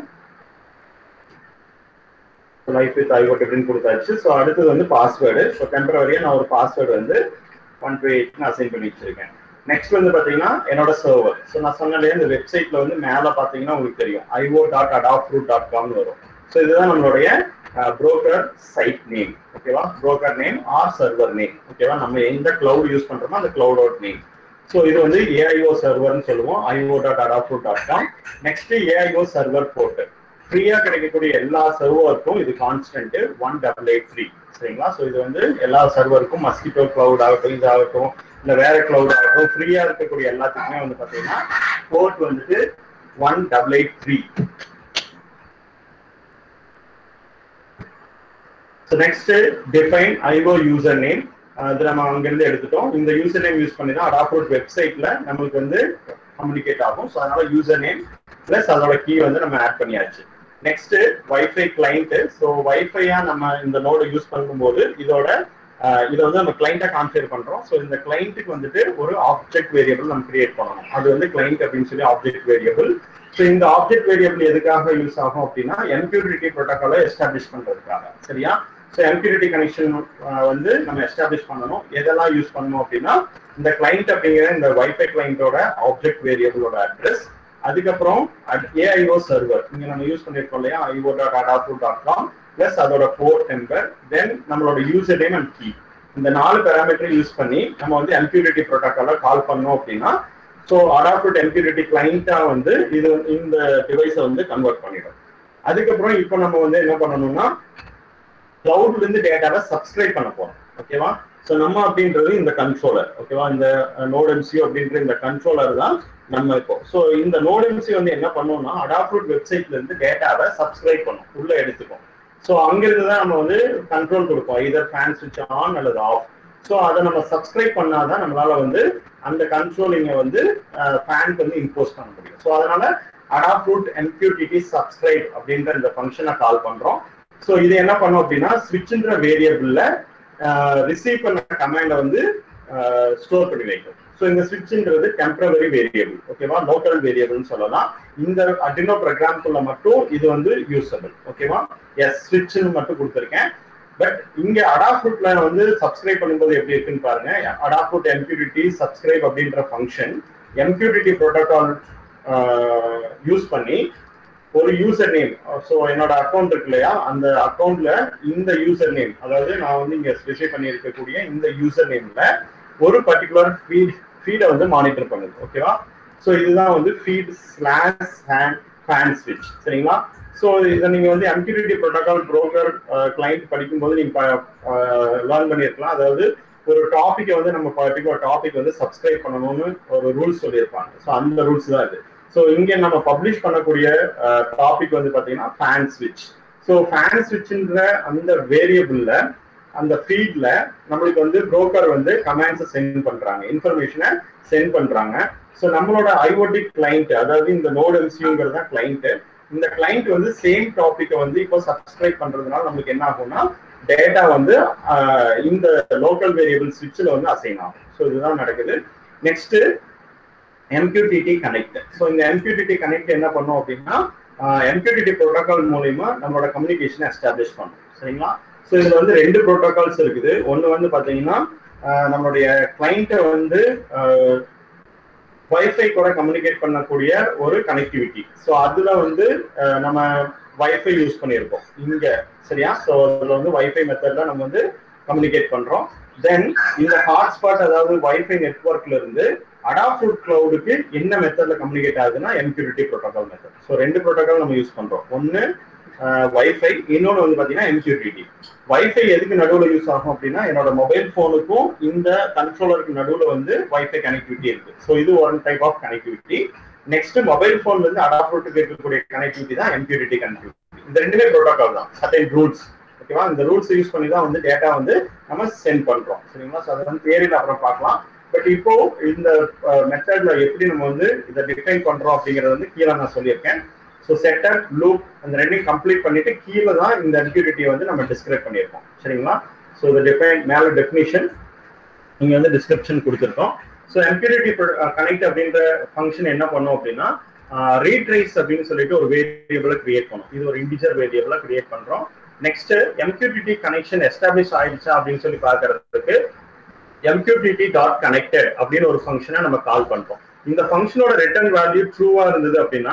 லைஃப் வித் ஐஓட் அப்படின்னு கொடுத்தாச்சு ஸோ அடுத்தது வந்து பாஸ்வேர்டு ஸோ டெம்பரவரியாக நான் ஒரு பாஸ்வேர்டு வந்து ஒன் டூ எயிட் நான் அசைன் பண்ணி வச்சிருக்கேன் நெக்ஸ்ட் வந்து பார்த்தீங்கன்னா என்னோட சர்வர் ஸோ நான் சொன்னதே இந்த வெப்சைட்ல வந்து மேலே பார்த்தீங்கன்னா உங்களுக்கு தெரியும் IO dot Adafruit dot காம்னு வரும் ஸோ இதுதான் நம்மளுடைய புரோக்கர் சைட் நேம் ஓகேவா broker name or server name ஓகேவா நம்ம எந்த கிளவுட் யூஸ் பண்றோமோ அந்த கிளவுடோட நேம் ஸோ இது வந்து ஏஐஓ சர்வர்னு சொல்லுவோம் IO dot Adafruit dot com next AIO server port ஃப்ரீயா கிடைக்கக்கூடிய எல்லா சர்வருக்கும் இது constant one double eight three சரிங்களா ஸோ இது வந்து எல்லா சர்வருக்கும் மஸ்கிட்டோ கிளவுட் ஆகட்டும் இது ஆகட்டும் இல்ல வேற கிளவுட் ஆகட்டும் ஃப்ரீயா இருக்கக்கூடிய எல்லாத்துக்குமே வந்து பாத்தீங்கன்னா போர்ட் வந்துட்டு one double eight three so next define IO user name அது நம்ம அங்கிருந்து எடுத்துட்டோம் இந்த யூசர் நேம் யூஸ் பண்ணி தான் அடாப்ரோட் வெப்சைட்ல நம்மளுக்கு வந்து கம்யூனிகேட் ஆகும் ஸோ அதனால யூசர் நேம் பிளஸ் அதோட கீ வந்து நம்ம ஆட் பண்ணியாச்சு நெக்ஸ்ட் வைஃபை கிளைண்ட் ஸோ வைஃபையா நம்ம இந்த நோடு யூஸ் பண்ணும்போது இதோட இதை வந்து நம்ம கிளைண்டா கான்ஃபிகர் பண்றோம் ஸோ இந்த கிளைண்ட்டுக்கு வந்துட்டு ஒரு ஆப்ஜெக்ட் வேரியபிள் நம்ம கிரியேட் பண்ணணும் அது வந்து கிளைண்ட் அப்படின்னு சொல்லி ஆப்ஜெக்ட் வேரியபிள் ஸோ இந்த ஆப்ஜெக்ட் வேரியபிள் எதுக்காக யூஸ் ஆகும் அப்படின்னா எம்கியூடிடி ப்ரோட்டோகாலை எஸ்டாப்ளிஷ் பண்றதுக்காக சரியா ஸோ எம்கியூரிட்டி கனெக்ஷன் வந்து நம்ம எஸ்டாப்ளிஷ் பண்ணணும் எதெல்லாம் யூஸ் பண்ணணும் அப்படின்னா இந்த கிளைண்ட் அப்படிங்கிற இந்த வைஃபை கிளைண்டோட ஆப்ஜெக்ட் வேரியபிளோட அட்ரஸ் அதுக்கப்புறம் ஏஐஓ சர்வர் இங்க நம்ம யூஸ் பண்ணிருக்கோம் இல்லையா IO dot Adafruit dot com plus அதோட போர்ட் நம்பர் தென் நம்மளோட யூசர் நேம் அண்ட் கீ இந்த நாலு பேராமீட்டர் யூஸ் பண்ணி நம்ம வந்து எம்கியூரிட்டி ப்ரோட்டோக்கால கால் பண்ணோம் அப்படின்னா ஸோ அடாப்ட் எம்கியூரிட்டி கிளைண்டா வந்து இது இந்த டிவைஸை வந்து கன்வெர்ட் பண்ணிடும் அதுக்கப்புறம் இப்போ நம்ம வந்து என்ன பண்ணணும்னா கிளவுட்ல இருந்து டேட்டாவை சப்ஸ்கிரைப் பண்ண போறோம் ஓகேவா ஸோ நம்ம அப்படின்றது இந்த கண்ட்ரோலர் ஓகேவா இந்த நோட் எம்சி அப்படின்ற இந்த கண்ட்ரோலர் தான் நம்ம இப்போ ஸோ இந்த நோட் எம்சி வந்து என்ன பண்ணுவோம்னா அடாப்ரூட் வெப்சைட்ல இருந்து டேட்டாவை சப்ஸ்கிரைப் பண்ணும் உள்ள எடுத்துக்கும் ஸோ அங்கிருந்து தான் நம்ம வந்து கண்ட்ரோல் கொடுப்போம் இதர் ஃபேன் சுவிட்ச் ஆன் அல்லது ஆஃப் ஸோ அதை நம்ம சப்ஸ்கிரைப் பண்ணாதான் நம்மளால வந்து அந்த கண்ட்ரோலிங்கை வந்து ஃபேனுக்கு வந்து இம்போஸ் பண்ண முடியும் ஸோ அதனால அடாப்ரூட் எம்கியூடிடி சப்ஸ்கிரைப் அப்படின்ற இந்த ஃபங்க்ஷனை கால் பண்றோம் ஸோ இது என்ன பண்ணோம் அப்படின்னா ஸ்விட்ச்ன்ற வேரியபிள்ல ரிசீவ் பண்ண கமாண்டை வந்து ஸ்டோர் பண்ணி வைக்கும் ஸோ இந்த ஸ்விட்ச்ன்றது டெம்பரவரி வேரியபிள் ஓகேவா லோக்கல் வேரியபிள்னு சொல்லலாம் இந்த அடினோ ப்ரோக்ராம்குள்ள மட்டும் இது வந்து யூஸபிள் ஓகேவா எஸ் ஸ்விட்ச்னு மட்டும் கொடுத்துருக்கேன் பட் இங்க அடாஃபுட்ல வந்து சப்ஸ்கிரைப் பண்ணும்போது எப்படி இருக்குன்னு பாருங்க அடாஃபுட் எம்கியூடிடி சப்ஸ்கிரைப் அப்படின்ற ஃபங்க்ஷன் எம்கியூடிடி ப்ரோட்டோகால் யூஸ் பண்ணி ஒரு யூசர் நேம் ஸோ என்னோட அக்கௌண்ட் இருக்கு இல்லையா அந்த அக்கௌண்ட்ல இந்த யூசர் நேம் அதாவது நான் வந்து இங்க ஸ்பெசிஃபை பண்ணி இருக்கக்கூடிய இந்த யூசர் நேம்ல ஒரு பர்டிகுலர் ஃபீட் ஃபீடை வந்து மானிட்டர் பண்ணுது ஓகேவா ஸோ இதுதான் வந்து ஃபீட் ஸ்லாஷ் ஹேண்ட் ஃபேன் ஸ்விட்ச் சரிங்களா ஸோ இதை நீங்க வந்து எம்கியூடிடி ப்ரோட்டோகால் ப்ரோக்கர் கிளைண்ட் படிக்கும்போது நீங்க லேர்ன் பண்ணியிருக்கலாம் அதாவது ஒரு டாபிக்கை வந்து நம்ம பர்டிகுலர் டாபிக் வந்து சப்ஸ்கிரைப் பண்ணணும்னு ஒரு ரூல்ஸ் சொல்லியிருப்பாங்க ஸோ அந்த ரூல்ஸ் தான் இது ஸோ இங்க நம்ம பப்ளிஷ் பண்ணக்கூடிய டாபிக் வந்து பாத்தீங்கன்னா ஃபேன் ஸ்விட்ச் ஸோ ஃபேன் ஸ்விட்ச்ன்ற அந்த வேரியபிள்ல அந்த ஃபீட்ல நம்மளுக்கு வந்து புரோக்கர் வந்து கமெண்ட்ஸை சென்ட் பண்றாங்க இன்ஃபர்மேஷனை சென்ட் பண்றாங்க ஸோ நம்மளோட ஐஓடி கிளைண்ட் அதாவது இந்த நோட் எம்சியூங்கிறது தான் கிளைண்ட் இந்த கிளைண்ட் வந்து சேம் டாபிக்கை வந்து இப்போ சப்ஸ்கிரைப் பண்றதுனால நம்மளுக்கு என்ன ஆகும்னா டேட்டா வந்து இந்த லோக்கல் வேரியபிள் ஸ்விட்சில் வந்து அசைன் ஆகும் ஸோ இதுதான் நடக்குது நெக்ஸ்ட் எம்கியூடிடி கனெக்ட் ஸோ இந்த எம்கியூடிடி கனெக்ட் என்ன பண்ணும் அப்படின்னா எம்கியூடிடி ப்ரோட்டோகால் மூலயமா நம்மளோட கம்யூனிகேஷனை எஸ்டாப்ளிஷ் பண்ணும் சரிங்களா ஸோ இதுல வந்து ரெண்டு ப்ரோட்டோகால்ஸ் இருக்குது ஒன்று வந்து பார்த்தீங்கன்னா நம்மளுடைய கிளைண்ட்டை வந்து வைஃபை கூட கம்யூனிகேட் பண்ணக்கூடிய ஒரு கனெக்டிவிட்டி ஸோ அதுல வந்து நம்ம வைஃபை யூஸ் பண்ணியிருக்கோம் இங்க சரியா ஸோ அதுல வந்து வைஃபை மெத்தட்ல நம்ம வந்து கம்யூனிகேட் பண்றோம் தென் இந்த ஹாட்ஸ்பாட் அதாவது வைஃபை நெட்ஒர்க்ல இருந்து அடாஃபுட் கிளவுடுக்கு என்ன மெத்தட்ல கம்யூனிகேட் ஆகுதுன்னா எம்கியூரிட்டி ப்ரோட்டோகால் மெத்தட் ஸோ ரெண்டு ப்ரோட்டோகால் நம்ம யூஸ் பண்றோம் ஒன்னு வைஃபை இன்னொன்று வந்து பாத்தீங்கன்னா எம்கியூடிடி வைஃபை எதுக்கு நடுவில் யூஸ் ஆகும் அப்படின்னா என்னோட மொபைல் ஃபோனுக்கும் இந்த கண்ட்ரோலருக்கு நடுவில் வந்து வைஃபை கனெக்டிவிட்டி இருக்கு ஸோ இது one type of connectivity next mobile ஃபோன்ல இருந்து அடாப்டருக்கு இருக்கக்கூடிய கனெக்டிவிட்டி தான் எம்கியூடிடி கனெக்டிவிட்டி இந்த ரெண்டுமே ப்ரோட்டோகால் தான் சர்டைன் ரூட்ஸ் ஓகேவா இந்த ரூட்ஸ் யூஸ் பண்ணி தான் வந்து டேட்டா வந்து நம்ம சென்ட் பண்றோம் சரிங்களா ஸோ அதை வந்து தேரியில் அப்புறம் பார்க்கலாம் பட் இப்போ இந்த மெத்தட்ல எப்படி நம்ம வந்து இதை டிஃபைன் பண்றோம் அப்படிங்கறத வந்து கீழே நான் சொல்லியிருக்கேன் ஸோ செட்டப் லூப் அந்த ரெண்டையும் கம்ப்ளீட் பண்ணிட்டு கீழே தான் இந்த எம்கியூடிட்டியை வந்து நம்ம டிஸ்கிரைப் பண்ணியிருக்கோம் சரிங்களா ஸோ இந்த டிஃபைன் மேல டெஃபினிஷன் நீங்க வந்து டிஸ்கிரிப்ஷன் கொடுத்துருக்கோம் ஸோ எம்கியூடிட்டி கனெக்ட் அப்படின்ற ஃபங்க்ஷன் என்ன பண்ணும் அப்படின்னா ரீட்ரைஸ் அப்படின்னு சொல்லிட்டு ஒரு வேரியபிளை கிரியேட் பண்ணும் இது ஒரு இன்டிஜர் வேரியபிளை கிரியேட் பண்றோம் நெக்ஸ்ட் எம்கியூடிடி கனெக்ஷன் எஸ்டாப்ளிஷ் ஆயிடுச்சா அப்படின்னு சொல்லி பார்க்கறதுக்கு எம்கியூடிடி டாட் கனெக்டட் அப்படின்னு ஒரு ஃபங்க்ஷனை நம்ம கால் பண்றோம் இந்த ஃபங்க்ஷனோட ரிட்டர்ன் வேல்யூ ட்ரூவா இருந்தது அப்படின்னா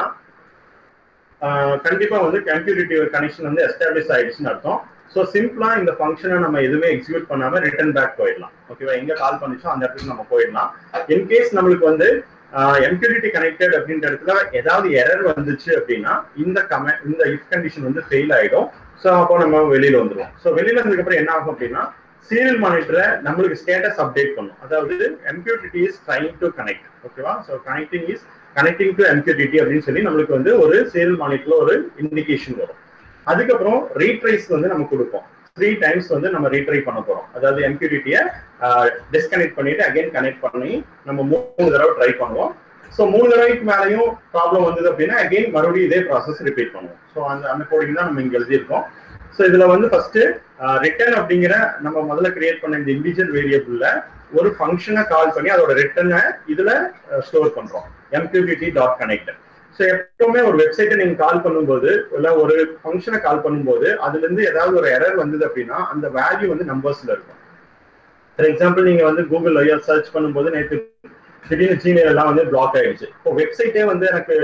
கண்டிப்பா வந்து கம்ப்யூட்டிவ் கனெக்ஷன் வந்து எஸ்டாப்ளிஷ் ஆயிடுச்சுன்னு அர்த்தம் ஸோ சிம்பிளா இந்த ஃபங்க்ஷனை நம்ம எதுவுமே எக்ஸிக்யூட் பண்ணாம ரிட்டர்ன் பேக் போயிடலாம் ஓகேவா எங்க கால் பண்ணிச்சோ அந்த இடத்துக்கு நம்ம போயிடலாம் இன்கேஸ் நம்மளுக்கு வந்து எம்கியூடிட்டி கனெக்டட் அப்படின்ற இடத்துல ஏதாவது எரர் வந்துச்சு அப்படின்னா இந்த கமெண்ட் இந்த இஃப் கண்டிஷன் வந்து ஃபெயில் ஆயிடும் ஸோ அப்போ நம்ம வெளியில வந்துடுவோம் ஸோ வெளியில வந்ததுக்கு அப்புறம் என்ன ஆகும் அப்படின்னா சீரியல் மானிட்டரை நம்மளுக்கு ஸ்டேட்டஸ் அப்டேட் பண்ணும் அதாவது MQTT is trying to connect ஓகேவா so connecting is connecting to MQTT அப்படின்னு சொல்லி நம்மளுக்கு வந்து ஒரு சீரியல் மானிட்டர்ல ஒரு இண்டிகேஷன் வரும் அதுக்கப்புறம் ரீட்ரைஸ் வந்து நம்ம கொடுப்போம் த்ரீ டைம்ஸ் வந்து நம்ம ரீட்ரை பண்ண போறோம் அதாவது எம்கியூடிட்டியை டிஸ்கனெக்ட் பண்ணிட்டு அகைன் கனெக்ட் பண்ணி நம்ம மூணு தடவை ட்ரை பண்ணுவோம் ஸோ மூணு தடவைக்கு மேலேயும் ப்ராப்ளம் வந்தது அப்படின்னா அகைன் மறுபடியும் இதே ப்ராசஸ் ரிப்பீட் பண்ணுவோம் ஸோ அந்த அந்த கோடிங் தான் நம்ம இங்க எழுதியிருக்கோம் ஸோ இதுல வந்து ஃபர்ஸ்ட் ரிட்டர்ன் அப்படிங்கிற நம்ம முதல்ல கிரியேட் பண்ண இந்த இண்டிவிஜுவல் வேரியபிள்ல ஒரு ஃபங்க்ஷனை கால் பண்ணி அதோட ரிட்டர்னை இதுல ஸ்டோர் பண்றோம் எம்கியூடிடி டாட் கனெக்ட் ஸோ எப்பவுமே ஒரு வெப்சைட்டை நீங்க கால் பண்ணும்போது இல்ல ஒரு ஃபங்க்ஷனை கால் பண்ணும்போது அதுல இருந்து ஏதாவது ஒரு எரர் வந்தது அப்படின்னா அந்த வேல்யூ வந்து நம்பர்ஸ்ல இருக்கும் ஃபார் எக்ஸாம்பிள் நீங்க வந்து கூகுள் சர்ச் பண்ணும்போது நேற்று திடீர்னு ஜிமெயில் எல்லாம் வந்து பிளாக் ஆயிடுச்சு இப்போ வெப்சைட்டே வந்து எனக்கு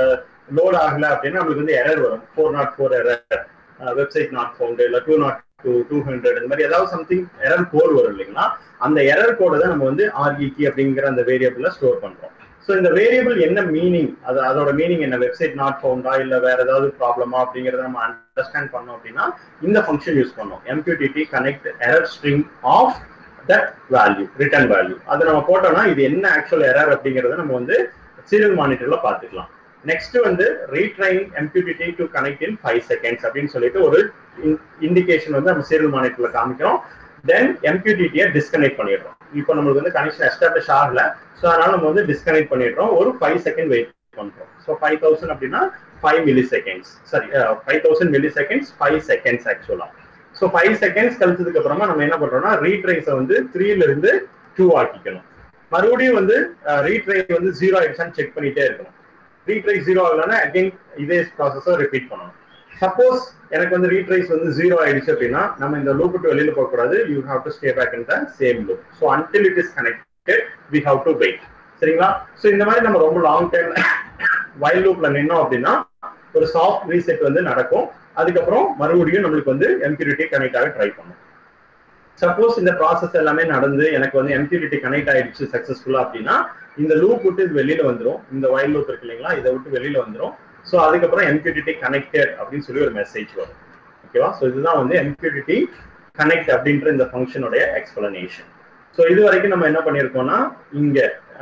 லோட் ஆகல அப்படின்னா நம்மளுக்கு வந்து எரர் வரும் four naught four error website not found இல்லை two naught two two hundred இந்த மாதிரி ஏதாவது சம்திங் எரர் கோட் வரும் இல்லைங்களா அந்த எரர் கோடை தான் நம்ம வந்து ஆர்இகி அப்படிங்கிற அந்த வேரியபிள்ல ஸ்டோர் பண்றோம் ஸோ இந்த வேரியபிள் என்ன மீனிங் அது அதோட மீனிங் என்ன வெப்சைட் நாட் ஃபவுண்டா இல்ல வேற ஏதாவது ப்ராப்ளமா அப்படிங்கறத நம்ம அண்டர்ஸ்டாண்ட் பண்ணோம் அப்படின்னா இந்த ஃபங்க்ஷன் யூஸ் பண்ணோம் MQTT connect error string of that value return value அதை நம்ம போட்டோம்னா இது என்ன ஆக்சுவல் எரர் அப்படிங்கறத நம்ம வந்து சீரியல் மானிட்டர்ல பாத்துக்கலாம் நெக்ஸ்ட் வந்து retrying MQTT to connect in five seconds அப்படின்னு சொல்லிட்டு ஒரு இண்டிகேஷன் வந்து நம்ம சீரியல் மானிட்டர்ல காமிக்கிறோம் தென் எம்கியூடிடியை டிஸ்கனெக்ட் பண்ணிடுறோம் இப்போ நம்மளுக்கு வந்து கனெக்ஷன் எஸ்டாப்ளிஷ் ஆகல ஸோ அதனால நம்ம வந்து டிஸ்கனெக்ட் பண்ணிடுறோம் ஒரு ஃபைவ் செகண்ட் வெயிட் பண்றோம் ஸோ ஃபைவ் தௌசண்ட் அப்படின்னா ஃபைவ் மில்லி செகண்ட்ஸ் சரி five thousand milliseconds five seconds ஆக்சுவலா ஸோ ஃபைவ் செகண்ட்ஸ் கழிச்சதுக்கு அப்புறமா நம்ம என்ன பண்றோம்னா ரீட்ரைஸை வந்து த்ரீல இருந்து டூ ஆக்கிக்கணும் மறுபடியும் வந்து ரீட்ரை வந்து ஜீரோ ஆயிடுச்சான்னு செக் பண்ணிட்டே இருக்கணும் ரீட்ரை ஜீரோ ஆகலன்னா அகைன் இதே ப்ராசஸை ரிப்பீட் பண்ணணும் சப்போஸ் எனக்கு வந்து ரீட்ரைஸ் வந்து ஜீரோ ஆயிடுச்சு அப்படின்னா நம்ம இந்த லூப் விட்டு வெளியில போக கூடாது you have to stay back in the same loop so until it is connected we have to wait சரிங்களா ஸோ இந்த மாதிரி நம்ம ரொம்ப லாங் டைம் வைல் லூப்ல நின்னோம் அப்படின்னா ஒரு சாஃப்ட் ரீசெட் வந்து நடக்கும் அதுக்கப்புறம் மறுபடியும் நம்மளுக்கு வந்து எம்கியூரிட்டி கனெக்ட் ஆக ட்ரை பண்ணும் சப்போஸ் இந்த ப்ராசஸ் எல்லாமே நடந்து எனக்கு வந்து எம்கியூரிட்டி கனெக்ட் ஆயிடுச்சு சக்சஸ்ஃபுல்லா அப்படின்னா இந்த லூப் விட்டு இது வெளியில வந்துடும் இந்த வைல் லூப் இருக்கு இல்லைங்களா இதை விட்டு வெளியில வந்துடும் ஸோ அதுக்கப்புறம் எம்கியூடிடி கனெக்டட் அப்படின்னு சொல்லி ஒரு மெசேஜ் வரும் ஓகேவா ஸோ இதுதான் வந்து எம்கியூடிடி கனெக்ட் அப்படின்ற இந்த ஃபங்க்ஷனுடைய எக்ஸ்பிளனேஷன் ஸோ இது வரைக்கும் நம்ம என்ன பண்ணியிருக்கோம்னா இங்க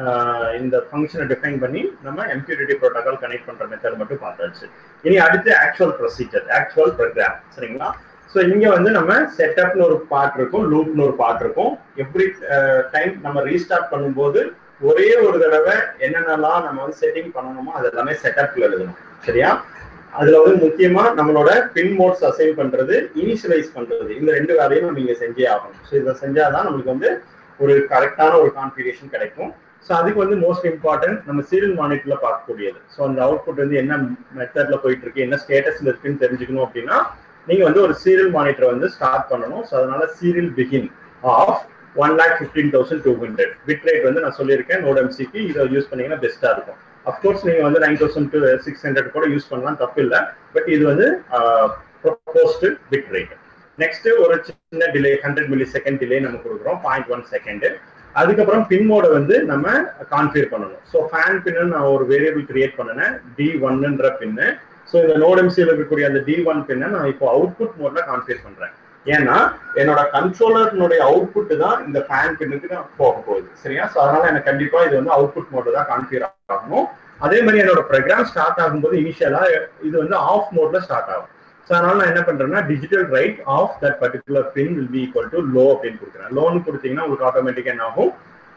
இந்த ஃபங்க்ஷனை டிஃபைன் பண்ணி நம்ம எம்கியூடிடி ப்ரோட்டோகால் கனெக்ட் பண்ற மெத்தட் மட்டும் பார்த்தாச்சு இனி அடுத்து ஆக்சுவல் ப்ரொசீஜர் ஆக்சுவல் ப்ரோக்ராம் சரிங்களா ஸோ இங்க வந்து நம்ம செட்டப்னு ஒரு பார்ட் இருக்கும் லூப்னு ஒரு பார்ட் இருக்கும் எவ்ரி டைம் நம்ம ரீஸ்டார்ட் பண்ணும்போது ஒரே ஒரு தடவை என்னென்னலாம் நம்ம வந்து செட்டிங் பண்ணணுமோ அது எல்லாமே செட்டப்ல எழுதணும் சரியா அதுல வந்து முக்கியமா நம்மளோட பின் மோட்ஸ் அசைன் பண்றது இனிஷியலைஸ் பண்றது இந்த ரெண்டு வேலையும் நம்ம இங்க செஞ்சே ஆகணும் ஸோ இதை செஞ்சாதான் நம்மளுக்கு வந்து ஒரு கரெக்டான ஒரு கான்ஃபிகரேஷன் கிடைக்கும் ஸோ அதுக்கு வந்து மோஸ்ட் இம்பார்ட்டன்ட் நம்ம சீரியல் மானிட்டர்ல பார்க்கக்கூடியது ஸோ அந்த அவுட்புட் வந்து என்ன மெத்தட்ல போயிட்டு இருக்கு என்ன ஸ்டேட்டஸ்ல இருக்குன்னு தெரிஞ்சுக்கணும் அப்படின்னா நீங்க வந்து ஒரு சீரியல் மானிட்டர் வந்து ஸ்டார்ட் பண்ணணும் ஸோ அதனால serial begin of one lakh fifteen thousand two hundred bit rate வந்து நான் சொல்லியிருக்கேன் நோட் எம்சிக்கு இதை யூஸ் பண்ணீங்கன்னா பெஸ்ட்டாக இருக்கும் அஃப்கோர்ஸ் நீங்கள் வந்து nine thousand two six hundred கூட யூஸ் பண்ணலாம் தப்பு இல்லை பட் இது வந்து ப்ரொபோஸ்டு பிட் ரேட் நெக்ஸ்ட் ஒரு சின்ன delay hundred milliseconds delay நம்ம கொடுக்குறோம் பாயிண்ட் ஒன் செகண்ட் அதுக்கப்புறம் பின் மோட வந்து நம்ம கான்ஃபிகர் பண்ணணும் ஸோ ஃபேன் பின்னு நான் ஒரு வேரியபிள் கிரியேட் பண்ணினேன் டி ஒன்னுன்ற பின்னு ஸோ இந்த நோட் எம்சியில் இருக்கக்கூடிய அந்த டி ஒன் பின்னை நான் இப்போ அவுட்புட் மோட்ல கான்ஃபிகர் பண்றேன் ஏன்னா என்னோட கண்ட்ரோலர்னுடைய அவுட்புட் தான் இந்த ஃபேன் பின்னுக்கு நான் போக போகுது சரியா ஸோ அதனால எனக்கு கண்டிப்பா இது வந்து அவுட்புட் மோட்ல தான் கான்ஃபிகர் ஆகணும் அதே மாதிரி என்னோட ப்ரோக்ராம் ஸ்டார்ட் ஆகும்போது இனிஷியலா இது வந்து ஆஃப் மோட்ல ஸ்டார்ட் ஆகும் ஸோ அதனால நான் என்ன பண்றேன்னா digital write of that particular pin will be equal to low அப்படின்னு கொடுக்குறேன் லோன் கொடுத்தீங்கன்னா உங்களுக்கு ஆட்டோமேட்டிக்கா என்ன ஆகும்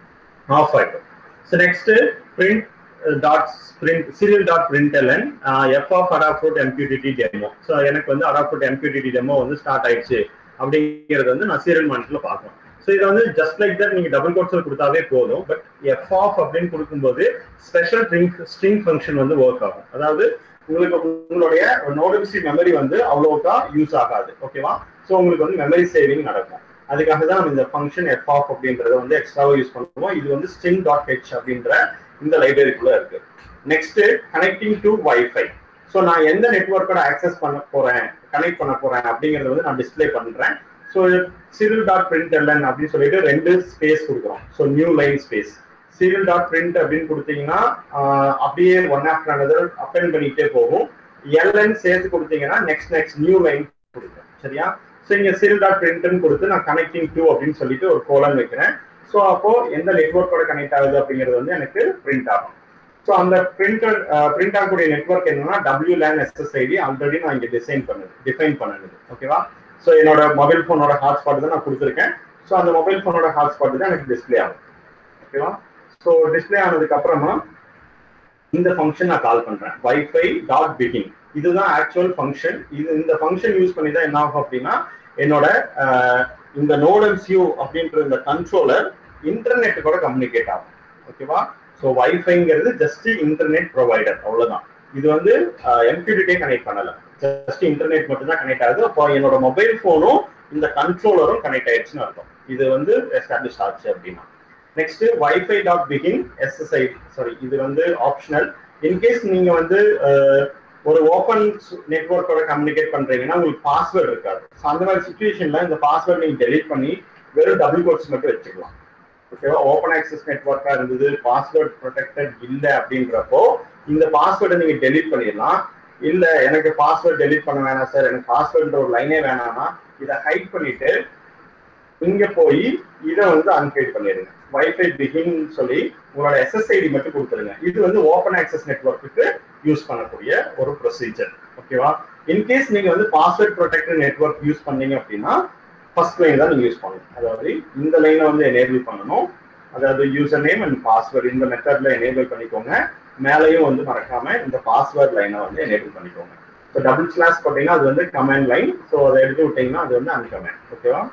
ஆஃப் ஆயிடும் so next print dot print serial dot print LN F of Adafruit MQTT demo so எனக்கு வந்து அடாஃப்ரூட் எம்கியூடிடி டெமோ வந்து ஸ்டார்ட் ஆயிடுச்சு அப்படிங்கிறது வந்து நான் சீரியல் மானிட்டர்ல பார்க்கணும் ஸோ இதை வந்து ஜஸ்ட் லைக் தட் நீங்க டபுள் கோட்ஸில் கொடுத்தாவே போதும் பட் எஃப் ஆஃப் அப்படின்னு கொடுக்கும்போது ஸ்பெஷல் ஸ்ட்ரிங் ஸ்ட்ரிங் ஃபங்க்ஷன் வந்து ஒர்க் ஆகும் அதாவது உங்களுக்கு உங்களுடைய நோடிபிசி மெமரி வந்து அவ்வளோக்கா யூஸ் ஆகாது ஓகேவா ஸோ உங்களுக்கு வந்து மெமரி சேவிங் நடக்கும் அதுக்காக தான் நம்ம இந்த ஃபங்க்ஷன் எஃப் ஆஃப் அப்படின்றத வந்து எக்ஸ்ட்ராவாக யூஸ் பண்ணுவோம் இது வந்து ஸ்ட்ரிங் டாட் ஹெச் அப்படின்ற இந்த லைப்ரரிக்குள்ள இருக்கு next connecting to WiFi so நான் எந்த நெட்ஒர்க்கோட ஆக்சஸ் பண்ண போறேன் கனெக்ட் பண்ண போறேன் அப்படிங்கறத வந்து நான் டிஸ்பிளே பண்றேன் so serial dot print LN அப்படின்னு சொல்லிட்டு ரெண்டு ஸ்பேஸ் கொடுக்குறோம் so new line space serial dot print அப்படின்னு கொடுத்தீங்கன்னா அப்படியே ஒன் ஆஃப்டர் அனதர் அப்பெண்ட் பண்ணிட்டே போகும் எல்என் சேர்த்து கொடுத்தீங்கன்னா நெக்ஸ்ட் நெக்ஸ்ட் நியூ லைன் கொடுக்குறேன் சரியா ஸோ இங்க சீரியல் டாட் பிரிண்ட்னு கொடுத்து நான் கனெக்டிங் டூ அப்படின்னு சொல்லிட்டு ஒரு கோலன் வைக்கிறேன் ஸோ அப்போ எந்த நெட்ஒர்க்கோட கனெக்ட் ஆகுது அப்படிங்கிறது வந்து எனக்கு பிரிண்ட் ஆகும் ஸோ அந்த பிரிண்டர் பிரிண்ட் ஆகக்கூடிய நெட்ஒர்க் என்னன்னா டபிள்யூ லேன் எஸ்எஸ்ஐடி ஆல்ரெடி நான் இங்கே டிசைன் பண்ணுது டிஃபைன் பண்ணுது ஓகேவா ஸோ என்னோட மொபைல் ஃபோனோட ஹாட்ஸ்பாட் தான் நான் கொடுத்துருக்கேன் ஸோ அந்த மொபைல் ஃபோனோட ஹாட்ஸ்பாட் தான் எனக்கு டிஸ்பிளே ஆகும் ஓகேவா ஸோ டிஸ்பிளே ஆனதுக்கு அப்புறமா இந்த ஃபங்க்ஷன் நான் கால் பண்றேன் வைஃபை டாட் பிகின் இதுதான் ஆக்சுவல் ஃபங்க்ஷன் இது இந்த ஃபங்க்ஷன் யூஸ் பண்ணி தான் என்ன ஆகும் அப்படின்னா என்னோட இந்த நோடல்ஸ்யூ அப்படின்ற இந்த கண்ட்ரோலர் இன்டர்நெட் கூட கம்யூனிகேட் ஆகும் ஓகேவா ஸோ வைஃபைங்கிறது ஜஸ்ட் இன்டர்நெட் ப்ரொவைடர் அவ்வளவுதான் இது வந்து எம்கியூடிட்டே கனெக்ட் பண்ணல ஜஸ்ட் இன்டர்நெட் மட்டும் தான் கனெக்ட் ஆகுது அப்போ என்னோட மொபைல் போனும் இந்த கண்ட்ரோலரும் கனெக்ட் ஆயிடுச்சுன்னு அர்த்தம் இது வந்து எஸ்டாப்ளிஷ் ஆச்சு அப்படின்னா next WiFi dot begin SSI sorry இது வந்து ஆப்ஷனல் இன்கேஸ் நீங்க வந்து ஒரு ஓப்பன் நெட்ஒர்க்கோட கம்யூனிகேட் பண்றீங்கன்னா உங்களுக்கு பாஸ்வேர்டு இருக்காது ஸோ அந்த மாதிரி சுச்சுவேஷன்ல இந்த பாஸ்வேர்டு நீங்க டெலிட் பண்ணி வெறும் டபுள் கோட்ஸ் மட்டும் வச்சுக்கலாம் ஓகேவா ஓப்பன் ஆக்சஸ் நெட்ஒர்க்கா இருந்தது பாஸ்வேர்ட் ப்ரொடெக்டட் இல்லை அப்படின்றப்போ இந்த பாஸ்வேர்டை நீங்க டெலிட் பண்ணிடலாம் இல்ல எனக்கு பாஸ்வேர்ட் டெலிட் பண்ண வேணாம் சார் எனக்கு பாஸ்வேர்டுன்ற ஒரு லைனே வேணாம்னா இதை ஹைட் பண்ணிட்டு இங்க போய் இதை வந்து அன்ஹைட் பண்ணிடுங்க வைஃபை பிகின் சொல்லி உங்களோட எஸ்எஸ்ஐடி மட்டும் கொடுத்துருங்க இது வந்து ஓப்பன் ஆக்சஸ் நெட்ஒர்க்குக்கு யூஸ் பண்ணக்கூடிய ஒரு ப்ரொசீஜர் ஓகேவா இன்கேஸ் நீங்க வந்து பாஸ்வேர்ட் ப்ரொடெக்டட் நெட்ஒர்க் யூஸ் பண்ணீங்க அப்படின்னா ஃபர்ஸ்ட் லைன் தான் நீங்க யூஸ் பண்ணணும் அதாவது இந்த லைனை வந்து எனேபிள் பண்ணணும் அதாவது யூசர் நேம் அண்ட் பாஸ்வேர்டு இந்த மெத்தட்ல எனேபிள் பண்ணிக்கோங்க மேலேயும் வந்து மறக்காம இந்த பாஸ்வேர்ட் லைனை வந்து எனேபிள் பண்ணிக்கோங்க ஸோ டபுள் ஸ்லாஷ் போட்டீங்கன்னா அது வந்து கமெண்ட் லைன் ஸோ அதை எடுத்து விட்டீங்கன்னா அது வந்து அன்கமெண்ட் ஓகேவா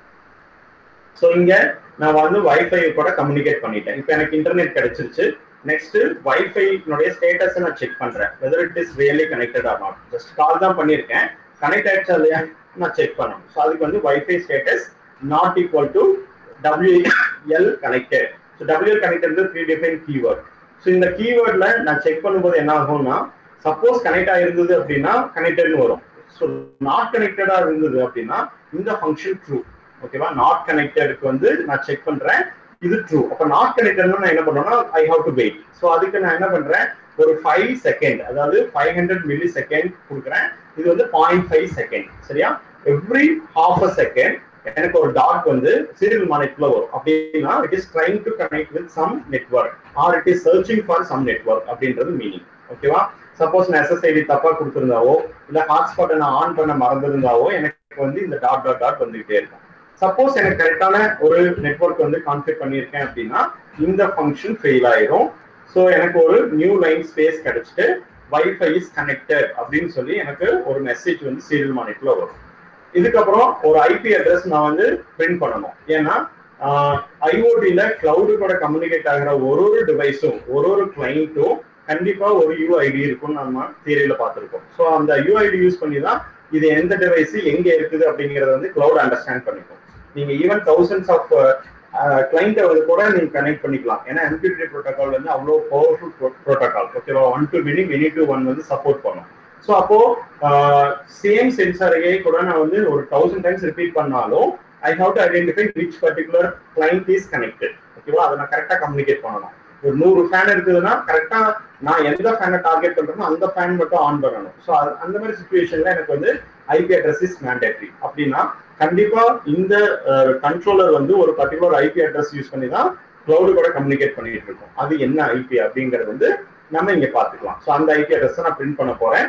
ஸோ இங்க நான் வந்து வைஃபை கூட கம்யூனிகேட் பண்ணிட்டேன் இப்போ எனக்கு இன்டர்நெட் கிடைச்சிருச்சு நெக்ஸ்ட் வைஃபைனுடைய ஸ்டேட்டஸ் நான் செக் பண்றேன் whether it is really connected or not just call தான் பண்ணியிருக்கேன் கனெக்ட் ஆயிடுச்சா இல்லையா நான் செக் பண்ணணும் ஸோ அதுக்கு வந்து WiFi status not equal to WL connected so WL connected three define keyword so இந்த கீவேர்ட்ல நான் செக் பண்ணும்போது என்ன ஆகும்னா சப்போஸ் கனெக்ட் ஆயிருந்தது அப்படின்னா கனெக்டட்னு வரும் ஸோ நாட் கனெக்டடா இருந்தது அப்படின்னா இந்த ஃபங்க்ஷன் ட்ரூ ஓகேவா நாட் கனெக்டடுக்கு வந்து நான் செக் பண்றேன் இது ட்ரூ அப்ப நாட் கனெக்டட்னு நான் என்ன பண்ணுவேன்னா I have to wait so அதுக்கு நான் என்ன பண்றேன் ஒரு ஃபைவ் செகண்ட் அதாவது ஃபைவ் ஹண்ட்ரட் மில்லி செகண்ட் கொடுக்குறேன் இது வந்து பாயிண்ட் ஃபைவ் செகண்ட் சரியா எவ்ரி ஹாஃப் அ செகண்ட் எனக்கு ஒரு டாட் வந்து சீரியல் மானிட்ல வரும் அப்படின்னா it is trying to connect with some network or it is searching for some network அப்படின்றது மீனிங் ஓகேவா சப்போஸ் நான் எஸ்எஸ்ஐடி தப்பா கொடுத்துருந்தாவோ இல்ல ஹாட்ஸ்பாட்டை நான் ஆன் பண்ண மறந்திருந்தாவோ எனக்கு வந்து இந்த டாட் டாட் டாட் வந்துகிட்டே இருக்கும் சப்போஸ் எனக்கு கரெக்டான ஒரு நெட்ஒர்க் வந்து கான்ஃபிக் பண்ணியிருக்கேன் அப்படின்னா இந்த ஃபங்க்ஷன் ஃபெயில் ஆயிரும் ஸோ எனக்கு ஒரு நியூ லைன் ஸ்பேஸ் கிடைச்சிட்டு வைஃபை இஸ் கனெக்டட் அப்படின்னு சொல்லி எனக்கு ஒரு மெசேஜ் வந்து சீரியல் மானிட்ல வரும் இதுக்கப்புறம் ஒரு ஐபி அட்ரஸ் நான் வந்து பிரிண்ட் பண்ணணும் ஏன்னா ஐஓடியில கிளவுடு கூட கம்யூனிகேட் ஆகிற ஒரு ஒரு டிவைஸும் ஒரு ஒரு கிளைண்ட்டும் கண்டிப்பா ஒரு யூஐடி இருக்கும்னு நம்ம தியரியில பார்த்துருக்கோம் ஸோ அந்த யூஐடி யூஸ் பண்ணி தான் இது எந்த டிவைஸ் எங்க இருக்குது அப்படிங்கறத வந்து கிளவுட் அண்டர்ஸ்டாண்ட் பண்ணிக்கும் நீங்க ஈவன் தௌசண்ட்ஸ் ஆஃப் கிளைண்ட்டை வந்து கூட நீங்க கனெக்ட் பண்ணிக்கலாம் ஏன்னா எம்பிடி ப்ரோட்டோகால் வந்து அவ்வளோ பவர்ஃபுல் ப்ரோட்டோகால் ஓகேவா one to many many to one வந்து சப்போர்ட் பண்ணும் ஸோ அப்போ சேம் சென்சாரையே கூட நான் வந்து ஒரு தௌசண்ட் டைம்ஸ் ரிப்பீட் பண்ணாலும் I have to identify which particular client is connected ஓகேவா அதை நான் கரெக்டாக கம்யூனிகேட் பண்ணணும் ஒரு நூறு ஃபேன் இருக்குதுன்னா கரெக்டா நான் எந்த ஃபேனை டார்கெட் பண்றேனோ அந்த ஃபேன் மட்டும் ஆன் பண்ணணும் ஸோ அந்த மாதிரி சுச்சுவேஷன்ல எனக்கு வந்து ஐபி அட்ரஸ் இஸ் மேண்டேட்ரி அப்படின்னா கண்டிப்பா இந்த கண்ட்ரோலர் வந்து ஒரு பர்டிகுலர் ஐபி அட்ரஸ் யூஸ் பண்ணி தான் கிளவுடு கூட கம்யூனிகேட் பண்ணிட்டு இருக்கோம் அது என்ன ஐபி அப்படிங்கறது வந்து நம்ம இங்க பாத்துக்கலாம் ஸோ அந்த ஐபி அட்ரஸ் நான் பிரிண்ட் பண்ண போறேன்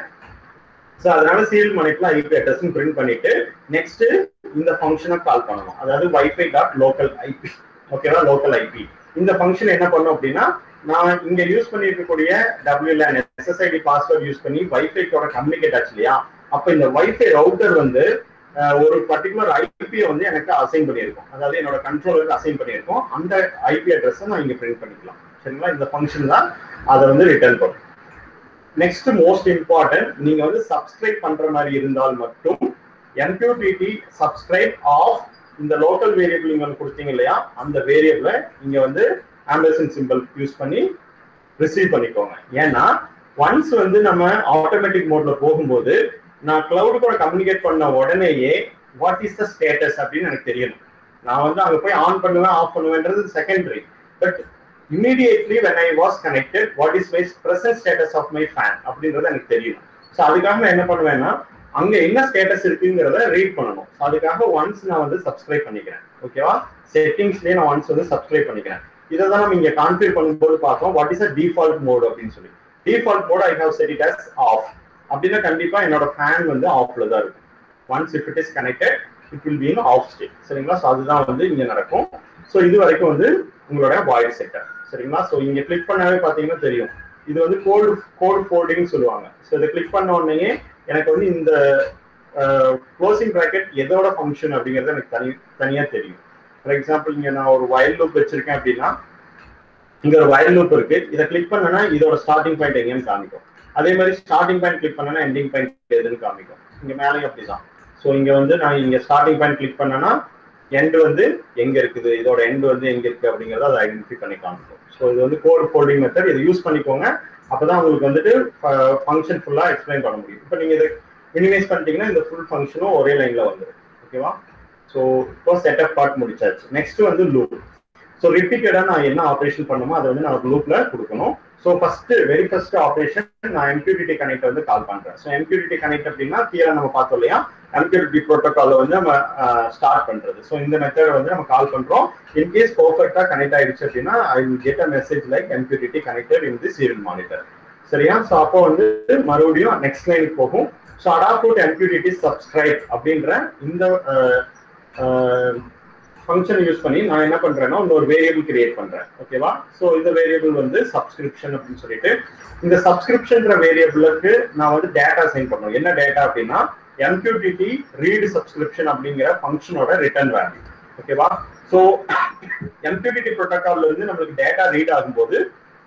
ஸோ அதனால சீரியல் மணிக்கெல்லாம் ஐபி அட்ரஸ் பிரிண்ட் பண்ணிட்டு நெக்ஸ்ட் இந்த ஃபங்க்ஷனை கால் பண்ணணும் அதாவது வைஃபை டாட் லோக்கல் ஐபி ஓகேவா லோக்கல் ஐபி இந்த ஃபங்க்ஷன் என்ன பண்ணும் அப்படின்னா நான் இங்க யூஸ் பண்ணி இருக்கக்கூடிய டபிள்யூலேன் எஸ்எஸ்ஐடி பாஸ்வேர்ட் யூஸ் பண்ணி வைஃபைக்கோட கம்யூனிகேட் ஆச்சு இல்லையா அப்ப இந்த வைஃபை ரவுட்டர் வந்து ஒரு பர்டிகுலர் ஐபியை வந்து எனக்கு அசைன் பண்ணியிருக்கோம் அதாவது என்னோட கண்ட்ரோலருக்கு அசைன் பண்ணியிருக்கோம் அந்த ஐபி அட்ரஸை நான் இங்க பிரிண்ட் பண்ணிக்கலாம் சரிங்களா இந்த ஃபங்க்ஷன் தான் அதை வந்து ரிட்டர்ன் பண்ணும் நெக்ஸ்ட் மோஸ்ட் இம்பார்ட்டன்ட் நீங்க வந்து சப்ஸ்கிரைப் பண்ற மாதிரி இருந்தால் மட்டும் எம்கியூடிடி சப்ஸ்கிரைப் ஆஃப் இந்த லோக்கல் வேரியபிள் நீங்க கொடுத்தீங்க இல்லையா அந்த வேரியபிளை நீங்க வந்து ஆம்பர்சன் சிம்பிள் யூஸ் பண்ணி ரிசீவ் பண்ணிக்கோங்க ஏன்னா ஒன்ஸ் வந்து நம்ம ஆட்டோமேட்டிக் மோட்ல போகும்போது நான் கிளவுட் கூட கம்யூனிகேட் பண்ண உடனேயே வாட் இஸ் த ஸ்டேட்டஸ் அப்படின்னு எனக்கு தெரியணும் நான் வந்து அங்க போய் ஆன் பண்ணுவேன் ஆஃப் பண்ணுவேன்றது secondary but immediately when I was connected what is my present status of my fan அப்படின்றது எனக்கு தெரியும் ஸோ அதுக்காக நான் என்ன பண்ணுவேன்னா அங்க என்ன ஸ்டேட்டஸ் இருக்குங்கிறத ரீட் பண்ணணும் அதுக்காக ஒன்ஸ் நான் வந்து சப்ஸ்கிரைப் பண்ணிக்கிறேன் ஓகேவா செட்டிங்ஸ்லயே நான் ஒன்ஸ் வந்து சப்ஸ்கிரைப் பண்ணிக்கிறேன் இதை தான் நம்ம இங்க கான்ஃபிகர் பண்ணும்போது பார்த்தோம் what is a default mode அப்படின்னு சொல்லி default mode I have set it as off அப்படின்னா கண்டிப்பா என்னோட ஃபேன் வந்து ஆஃப்ல தான் இருக்கும் once if it is connected it will be in off state சரிங்களா ஸோ அதுதான் வந்து இங்க நடக்கும் ஸோ இது வரைக்கும் வந்து உங்களோட வாய்ஸ் செட்டர் சரிங்களா ஸோ இங்க கிளிக் பண்ணாவே பார்த்தீங்கன்னா தெரியும் இது வந்து கோல்டு கோல்டு ஃபோல்டிங் சொல்லுவாங்க ஸோ இதை கிளிக் பண்ண உடனே எனக்கு வந்து இந்த க்ளோசிங் ப்ராக்கெட் எதோட ஃபங்க்ஷன் அப்படிங்கிறது எனக்கு தனி தனியாக தெரியும் ஃபார் எக்ஸாம்பிள் இங்கே நான் ஒரு வயல் லூப் வச்சிருக்கேன் அப்படின்னா இங்க ஒரு வயல் லூப் இருக்கு இதை கிளிக் பண்ணனா இதோட ஸ்டார்டிங் பாயிண்ட் எங்கேன்னு காமிக்கும் அதே மாதிரி ஸ்டார்டிங் பாயிண்ட் கிளிக் பண்ணனா எண்டிங் பாயிண்ட் எதுன்னு காமிக்கும் இங்க மேலேயும் அப்படிதான் ஸோ இங்க வந்து நான் இங்க ஸ்டார்டிங் பாயிண்ட் கிளிக் பண்ணனா எண்ட் வந்து எங்க இருக்குது இதோட எண்ட் வந்து எங்க இருக்கு அப்படிங்கறத அதை ஐடென்டிஃபை பண்ணி காமிக்கும் ஸோ இது வந்து கோட் ஃபோல்டிங் மெத்தட் இதை யூஸ் பண்ணிக்கோங்க அப்பதான் உங்களுக்கு வந்துட்டு ஃபங்க்ஷன் ஃபுல்லா எக்ஸ்பிளைன் பண்ண முடியும் இப்போ நீங்க இதை மினிமைஸ் பண்ணிட்டீங்கன்னா இந்த ஃபுல் ஃபங்க்ஷனும் ஒரே லைன்ல வந்துடும் ஓகேவா ஸோ இப்போ செட்டப் பார்ட் முடிச்சாச்சு நெக்ஸ்ட் வந்து லூப் ஸோ ரிப்பீட்டடா நான் என்ன ஆப்ரேஷன் பண்ணுமோ அதை வந்து நான் லூப்ல கொடுக்கணும் so first very first operation நான் எம்கியூடிடி கனெக்ட் வந்து கால் பண்றேன் ஸோ எம்கியூடிடி கனெக்ட் அப்படின்னா கீழே நம்ம பார்த்தோம் இல்லையா எம்கியூடிடி ப்ரோட்டோகால வந்து நம்ம ஸ்டார்ட் பண்றது ஸோ இந்த மெத்தட் வந்து நம்ம கால் பண்றோம் இன்கேஸ் பர்ஃபெக்டா கனெக்ட் ஆயிடுச்சு அப்படின்னா I will get a message like MQTT connected in the serial monitor சரியா ஸோ அப்போ வந்து மறுபடியும் நெக்ஸ்ட் லைனுக்கு போகும் ஸோ அடாப்ட் எம்கியூடிடி சப்ஸ்கிரைப் அப்படின்ற இந்த ஃபங்க்ஷன் யூஸ் பண்ணி நான் என்ன பண்றேன்னா இன்னொரு வேரியபிள் கிரியேட் பண்றேன் ஓகேவா ஸோ இந்த வேரியபிள் வந்து சப்ஸ்கிரிப்ஷன் அப்படின்னு சொல்லிட்டு இந்த சப்ஸ்கிரிப்ஷன்ற வேரியபிளுக்கு நான் வந்து டேட்டா சைன் பண்ணணும் என்ன டேட்டா அப்படின்னா எம்கியூடிடி ரீடு சப்ஸ்கிரிப்ஷன் அப்படிங்கிற ஃபங்க்ஷனோட ரிட்டர்ன் வேல்யூ ஓகேவா ஸோ எம்கியூடிடி ப்ரோட்டோகால்ல இருந்து நம்மளுக்கு டேட்டா ரீட் ஆகும்போது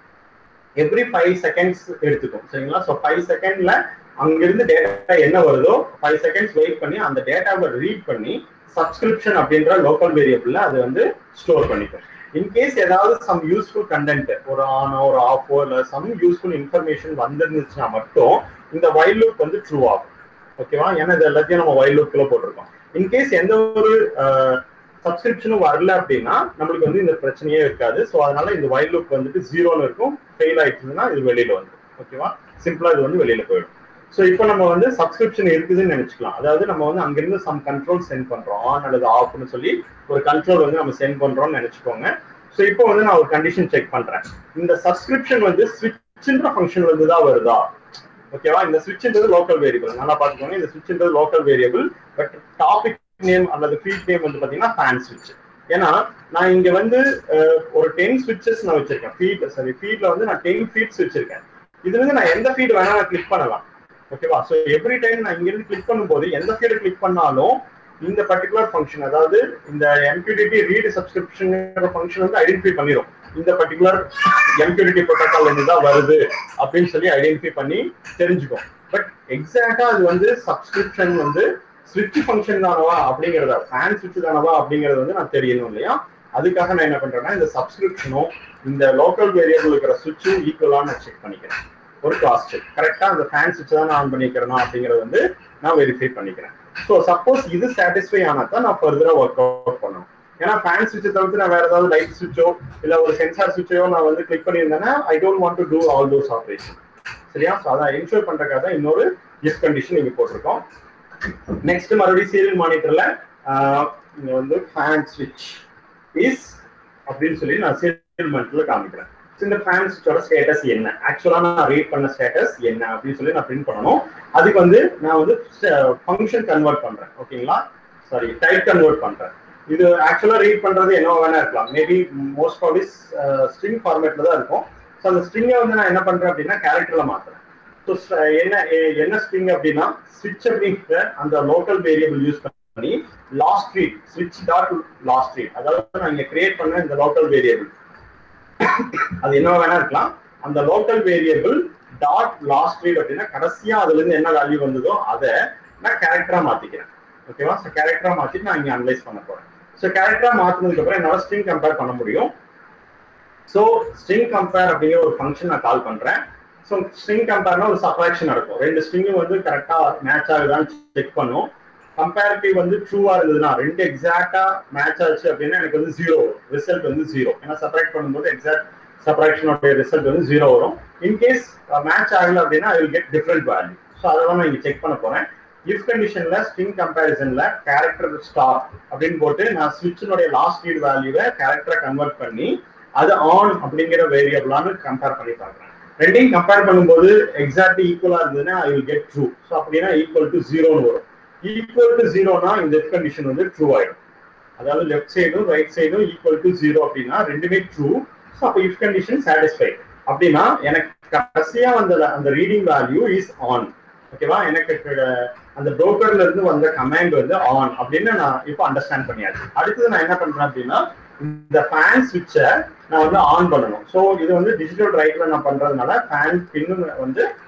எவ்ரி ஃபைவ் செகண்ட்ஸ் எடுத்துக்கும் சரிங்களா ஸோ ஃபைவ் செகண்ட்ல அங்கிருந்து டேட்டா என்ன வருதோ ஃபைவ் செகண்ட்ஸ் வெயிட் பண்ணி அந்த டேட்டாவை ரீட் பண்ணி சப்ஸ்கிரிப்ஷன் அப்படின்ற லோக்கல் வேரியபிள்ல அது வந்து ஸ்டோர் பண்ணிக்கும் இன்கேஸ் ஏதாவது சம் யூஸ்ஃபுல் கண்டென்ட் ஒரு ஆனோ ஒரு ஆஃபோ இல்ல சம் யூஸ்ஃபுல் இன்ஃபர்மேஷன் வந்திருந்துச்சுன்னா மட்டும் இந்த வைல் லுக் வந்து ட்ரூ ஆகும் ஓகேவா ஏன்னா இது எல்லாத்தையும் நம்ம வைல் லுக்ல போட்டிருக்கோம் இன்கேஸ் எந்த ஒரு சப்ஸ்கிரிப்ஷனும் வரல அப்படின்னா நம்மளுக்கு வந்து இந்த பிரச்சனையே இருக்காது ஸோ அதனால இந்த வைல் லுக் வந்துட்டு ஜீரோன்னு இருக்கும் ஃபெயில் ஆயிடுச்சுன்னா இது வெளியில வந்துடும் ஓகேவா சிம்பிளா இது வந்து வெளியில போயிடும் ஸோ இப்போ நம்ம வந்து சப்ஸ்கிரிப்ஷன் இருக்குதுன்னு நினைச்சுக்கலாம் அதாவது நம்ம வந்து அங்கிருந்து சம் கண்ட்ரோல் சென்ட் பண்றோம் ஆன் அல்லது ஆஃப்னு சொல்லி ஒரு கண்ட்ரோல் வந்து நம்ம சென்ட் பண்றோம்னு நினைச்சுக்கோங்க ஸோ இப்போ வந்து நான் ஒரு கண்டிஷன் செக் பண்றேன் இந்த சப்ஸ்கிரிப்ஷன் வந்து ஸ்விட்ச்ன்ற ஃபங்க்ஷன் வந்து தான் வருதா ஓகேவா இந்த ஸ்விட்ச்ன்றது லோக்கல் வேரியபிள் நல்லா பார்த்துக்கோங்க இந்த ஸ்விட்ச்ன்றது local variable but topic name அல்லது ஃபீல்ட் நேம் வந்து பாத்தீங்கன்னா ஃபேன் ஸ்விட்ச் ஏன்னா நான் இங்க வந்து ஒரு டென் ஸ்விட்சஸ் நான் வச்சிருக்கேன் ஃபீட் சாரி ஃபீட்ல வந்து நான் டென் ஃபீட்ஸ் வச்சிருக்கேன் இதுல இருந்து நான் எந்த ஃபீட் வேணா நான் கிளிக் பண்ணலாம் ஓகேவா ஸோ எவ்ரி டைம் நான் இங்கிருந்து கிளிக் பண்ணும்போது எந்த ஃபீல்டு கிளிக் பண்ணாலும் இந்த பர்டிகுலர் ஃபங்க்ஷன் அதாவது இந்த எம்கியூடிடி ரீடு சப்ஸ்கிரிப்ஷன் ஃபங்க்ஷன் வந்து ஐடென்டிஃபை பண்ணிடும் இந்த பர்டிகுலர் எம்கியூடிடி ப்ரோட்டோகால் இருந்து தான் வருது அப்படின்னு சொல்லி ஐடென்டிஃபை பண்ணி தெரிஞ்சுக்கும் பட் எக்ஸாக்டா அது வந்து சப்ஸ்கிரிப்ஷன் வந்து ஸ்விட்ச் ஃபங்க்ஷன் தானவா அப்படிங்கிறத ஃபேன் ஸ்விட்ச் தானவா அப்படிங்கறது வந்து நான் தெரியணும் இல்லையா அதுக்காக நான் என்ன பண்றேன்னா இந்த சப்ஸ்கிரிப்ஷனும் இந்த லோக்கல் வேரியபிள் இருக்கிற சுவிட்சும் ஈக்குவலாக நான் செக் பண்ணிக்கிறேன் ஒரு கிளாஸ் செக் கரெக்டா அந்த ஃபேன் சுவிட்ச் தான் நான் ஆன் பண்ணிக்கிறேனா அப்படிங்கறது வந்து நான் வெரிஃபை பண்ணிக்கிறேன் ஸோ சப்போஸ் இது சாட்டிஸ்ஃபை ஆனா தான் நான் ஃபர்தரா ஒர்க் அவுட் பண்ணணும் ஏன்னா ஃபேன் சுவிட்சை தவிர்த்து நான் வேற ஏதாவது லைட் சுவிட்சோ இல்ல ஒரு சென்சார் சுவிட்சோ நான் வந்து கிளிக் பண்ணியிருந்தேன்னா I don't want to do all those operation சரியா ஸோ அதான் என்ஷூர் பண்றதுக்காக தான் இன்னொரு இஃப் கண்டிஷன் இங்க போட்டிருக்கோம் நெக்ஸ்ட் மறுபடியும் சீரியல் மானிட்டர்ல இங்க வந்து ஃபேன் ஸ்விட்ச் இஸ் அப்படின்னு சொல்லி நான் சீரியல் மானிட்டர்ல காமிக்கிறேன் இந்த ஃபேன் ஸ்விட்சோட ஸ்டேட்டஸ் என்ன ஆக்சுவலா நான் ரீட் பண்ண ஸ்டேட்டஸ் என்ன அப்படின்னு சொல்லி நான் பிரிண்ட் பண்ணணும் அதுக்கு வந்து நான் வந்து ஃபங்க்ஷன் கன்வெர்ட் பண்றேன் ஓகேங்களா சாரி டைப் கன்வெர்ட் பண்றேன் இது ஆக்சுவலா ரீட் பண்றது என்ன வேணா இருக்கலாம் maybe most of is string ஃபார்மேட்ல தான் இருக்கும் ஸோ அந்த ஸ்ட்ரிங்கை வந்து நான் என்ன பண்றேன் அப்படின்னா கேரக்டர்ல மாத்துறேன் ஸோ என்ன என்ன ஸ்ட்ரிங் அப்படின்னா ஸ்விட்ச் அப்படிங்கிற அந்த லோக்கல் வேரியபிள் யூஸ் பண்ணி லாஸ்ட் ரீட் ஸ்விட்ச் டாட் லாஸ்ட் ரீட் அதாவது நான் இங்க கிரியேட் பண்ண இந்த லோக்கல் வேரியபிள் அது என்ன வேணா இருக்கலாம் அந்த local variable dot last read அப்படின்னா கடைசியா அதுல இருந்து என்ன வேல்யூ வந்ததோ அதை நான் கேரக்டரா மாத்திக்கிறேன் ஓகேவா ஸோ கேரக்டரா மாத்திட்டு நான் இங்க அனலைஸ் பண்ண போறேன் ஸோ கேரக்டரா மாத்தினதுக்கு அப்புறம் என்னால ஸ்ட்ரிங் கம்பேர் பண்ண முடியும் ஸோ ஸ்ட்ரிங் கம்பேர் அப்படிங்கிற ஒரு ஃபங்க்ஷன் நான் கால் பண்றேன் ஸோ ஸ்ட்ரிங் கம்பேர்னா ஒரு சப்ராக்ஷன் நடக்கும் ரெண்டு ஸ்ட்ரிங்கும் வந்து கரெக்டா மேட்ச் ஆகுதான்னு செக் பண்ணும் கம்பேரிட்டிவ் வந்து ட்ரூவா இருந்ததுன்னா ரெண்டு எக்ஸாக்டா மேட்ச் ஆச்சு அப்படின்னா எனக்கு வந்து ஜீரோ ரிசல்ட் வந்து ஜீரோ ஏன்னா செப்பரேட் பண்ணும்போது எக்ஸாக்ட் செப்பரேஷனோட ரிசல்ட் வந்து ஜீரோ வரும் இன்கேஸ் மேட்ச் ஆகல அப்படின்னா I will get different value so அதெல்லாம் நான் இங்க செக் பண்ண போறேன் இஃப் கண்டிஷன்ல ஸ்ட்ரிங் கம்பேரிசன்ல கேரக்டர் ஸ்டார் அப்படின்னு போட்டு நான் ஸ்விட்சினுடைய லாஸ்ட் ரீட் வேல்யூவை கேரக்டரை கன்வெர்ட் பண்ணி அது ஆன் அப்படிங்கிற வேரியபிளான்னு கம்பேர் பண்ணி பார்க்குறேன் ரெண்டையும் கம்பேர் பண்ணும்போது எக்ஸாக்ட்லி ஈக்குவலா இருந்ததுன்னா I will get true so அப்படின்னா ஈக்குவல் டு ஜீரோன்னு வரும் ஈக்குவல் டு ஜீரோனா இந்த இஃப் கண்டிஷன் வந்து ட்ரூ ஆயிடும் அதாவது லெஃப்ட் சைடும் ரைட் சைடும் ஈக்குவல் டு ஜீரோ அப்படின்னா ரெண்டுமே ட்ரூ ஸோ அப்போ இஃப் கண்டிஷன் சாட்டிஸ்ஃபை அப்படின்னா எனக்கு கடைசியா வந்த அந்த ரீடிங் வேல்யூ இஸ் ஆன் ஓகேவா எனக்கு அந்த ப்ரோக்கர்ல இருந்து வந்த கமாண்ட் வந்து ஆன் அப்படின்னு நான் இப்போ அண்டர்ஸ்டாண்ட் பண்ணியாச்சு அடுத்தது நான் என்ன பண்றேன் அப்படின்னா இந்த ஃபேன் சுவிட்சை நான் வந்து ஆன் பண்ணணும் ஸோ இது வந்து டிஜிட்டல் ரைட்ல நான் பண்றதுனால ஃபேன் பின்னு வந்து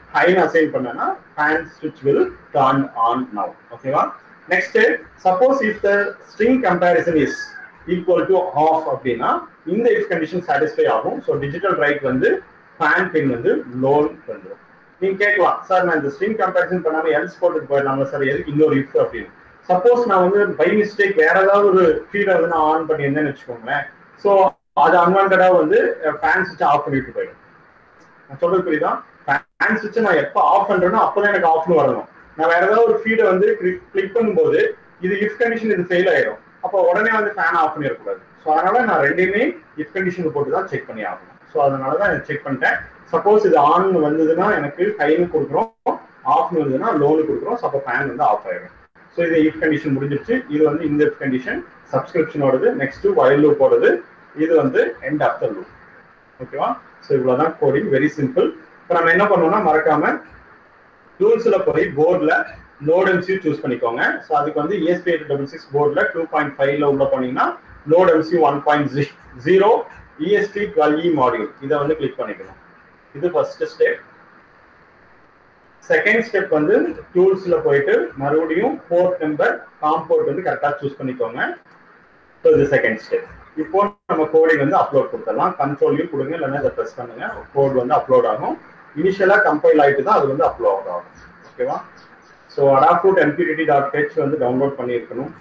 ஹைன்னு அசைன் பண்ணனா ஃபேன் ஸ்விட்ச் வில் டர்ன் ஆன் நவ் ஓகேவா next suppose if the string comparison is equal to off அப்படின்னா இந்த இஃப் கண்டிஷன் சாட்டிஸ்ஃபை ஆகும் ஸோ டிஜிட்டல் ரைட் வந்து ஃபேன் பின் வந்து லோன் வந்துடும் நீங்க கேட்கலாம் சார் நான் இந்த ஸ்ட்ரிங் கம்பேரிசன் பண்ணாம எல்ஸ் போட்டுட்டு போயிடலாமா சார் எதுக்கு இன்னொரு இஃப் அப்படின்னு சப்போஸ் நான் வந்து பை மிஸ்டேக் வேற ஏதாவது ஒரு ஃபீடை வந்து நான் ஆன் பண்ணியிருந்தேன்னு வச்சுக்கோங்களேன் ஸோ அது அன்வான்டா வந்து ஃபேன் சுவிட்ச் ஆஃப் பண்ணிட்டு போயிடும் நான் சொல்றது புரியுதா ஃபேன் சுவிட்ச் நான் எப்போ ஆஃப் பண்றேனோ அப்பதான் எனக்கு ஆஃப்னு வரணும் நான் வேற ஏதாவது ஒரு ஃபீடை வந்து கிளிக் பண்ணும்போது இது இஃப் கண்டிஷன் இது ஃபெயில் ஆயிடும் அப்போ உடனே வந்து ஃபேன் ஆஃப் பண்ணிடக்கூடாது ஸோ அதனால நான் ரெண்டையுமே இஃப் கண்டிஷன் போட்டு தான் செக் பண்ணி ஆகணும் ஸோ அதனால தான் செக் பண்ணிட்டேன் சப்போஸ் இது ஆன் வந்ததுன்னா எனக்கு கைன்னு கொடுக்குறோம் ஆஃப்னு வந்ததுன்னா லோனு கொடுக்குறோம் ஸோ அப்போ ஃபேன் வந்து ஆஃப் ஆயிடும் ஸோ இது இஃப் கண்டிஷன் முடிஞ்சிருச்சு இது வந்து இந்த இஃப் கண்டிஷன் சப்ஸ்கிரிப்ஷனோடது நெக்ஸ்ட் வயல் லூப்போடது இது வந்து எண்ட் ஆஃப்டர் லூப் ஓகேவா ஸோ இவ்வளோதான் கோடிங் வெரி சிம்பிள் இப்போ நம்ம என்ன பண்ணோம்னா மறக்காம டூல்ஸ்ல போய் போர்டில் நோட் எம்சியூ சூஸ் பண்ணிக்கோங்க ஸோ அதுக்கு வந்து ESP எயிட் டபுள் சிக்ஸ் போர்டில் டூ பாயிண்ட் ஃபைவ்ல உள்ள போனீங்கன்னா node MCU one point zero ESP twelve E module இதை வந்து கிளிக் பண்ணிக்கணும் இது ஃபர்ஸ்ட் ஸ்டெப் செகண்ட் ஸ்டெப் வந்து டூல்ஸ்ல போயிட்டு மறுபடியும் போர்ட் நம்பர் காம்போர்ட் வந்து கரெக்டாக சூஸ் பண்ணிக்கோங்க ஸோ இது செகண்ட் ஸ்டெப் இப்போ நம்ம கோடிங் வந்து அப்லோட் கொடுத்துடலாம் கண்ட்ரோலையும் கொடுங்க இல்லைன்னா இதை ப்ரெஸ் பண்ணுங்க கோட் வந்து அப்லோட் ஆகும் இனிஷியலாக கம்பைல் ஆகிட்டு தான் அது வந்து அப்லோட் ஆகும் ஓகேவா so Adafruit MQTT dot h வந்து டவுன்லோட் பண்ணியிருக்கணும்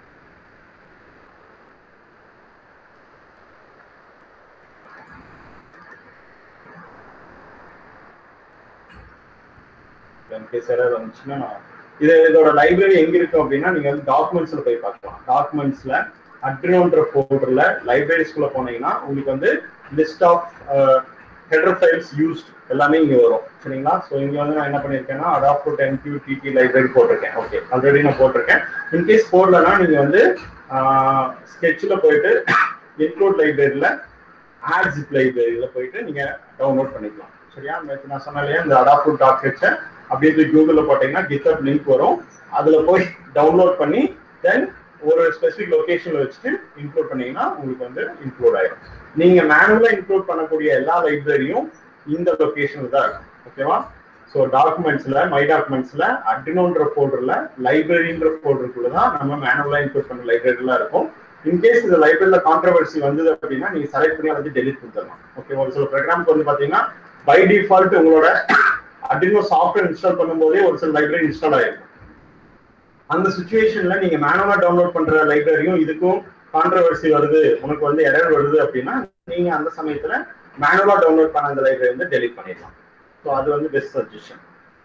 என்கேஸ் எரர் வந்துச்சுன்னா நான் இது இதோட லைப்ரரி எங்க இருக்கும் அப்படின்னா நீங்க வந்து டாக்குமெண்ட்ஸ்ல போய் பார்க்கலாம் டாக்குமெண்ட்ஸ்ல அட்ரினோன்ற ஃபோல்டர்ல லைப்ரரிஸ்குள்ள போனீங்கன்னா உங்களுக்கு வந்து list of header files used எல்லாமே இங்க வரும் சரிங்களா ஸோ இங்க வந்து நான் என்ன பண்ணிருக்கேன்னா அடாப்ட் என்கியூ டிடி லைப்ரரி போட்டிருக்கேன் ஓகே ஆல்ரெடி நான் போட்டிருக்கேன் இன்கேஸ் போடலன்னா நீங்க வந்து ஸ்கெட்சில் போயிட்டு இன்க்ளூட் லைப்ரரியில ஆட் ஜிப் லைப்ரரியில போயிட்டு நீங்க டவுன்லோட் பண்ணிக்கலாம் சரியா நேற்று நான் சொன்னேன் இல்லையா இந்த அடாப்ட் டாட் ஹெச்சை அப்படின்னு கூகுள்ல போட்டீங்கன்னா கிட்அப் லிங்க் வரும் அதுல போய் டவுன்லோட் பண்ணி தென் ஒரு ஸ்பெசிபிக் லொகேஷன்ல வச்சுட்டு இன்க்ளூட் பண்ணீங்கன்னா உங்களுக்கு வந்து இன்க்ளூட் ஆயிடும் நீங்க மேனுவலா இன்க்ளூட் பண்ணக்கூடிய எல்லா லைப்ரரியும் இந்த லொகேஷன்ல தான் இருக்கும் ஓகேவா ஸோ டாக்குமெண்ட்ஸ்ல மை டாக்குமெண்ட்ஸ்ல அட்ரினோன்ற ஃபோல்டர்ல லைப்ரரின்ற ஃபோல்டருக்குள்ள தான் நம்ம மேனுவலா இன்க்ளூட் பண்ண லைப்ரரிலாம் இருக்கும் இன்கேஸ் இந்த லைப்ரரியில கான்ட்ரவர்சி வந்தது அப்படின்னா நீங்க செலக்ட் பண்ணி அதை டெலிட் கொடுத்துடலாம் ஓகே ஒரு சில ப்ரோக்ராம்க்கு வந்து பாத்தீங்கன்னா பை டிஃபால்ட் உங்களோட அட்ரினோ சாஃப்ட்வேர் இன்ஸ்டால் பண்ணும்போதே ஒரு சில லைப்ரரி இன்ஸ்டால் ஆயிருக்கும் அந்த சுச்சுவேஷன்ல நீங்க மேனுவலா டவுன்லோட் பண்ற லைப்ரரியும் இதுக்கும் கான்ட்ரவர்சி வருது உனக்கு வந்து எரர் வருது அப்படின்னா நீங்க அந்த சமயத்துல மேனுவலா டவுன்லோட் பண்ண அந்த லைப்ரரி வந்து டெலிட் பண்ணிடலாம் ஸோ அது வந்து பெஸ்ட் சஜஷன்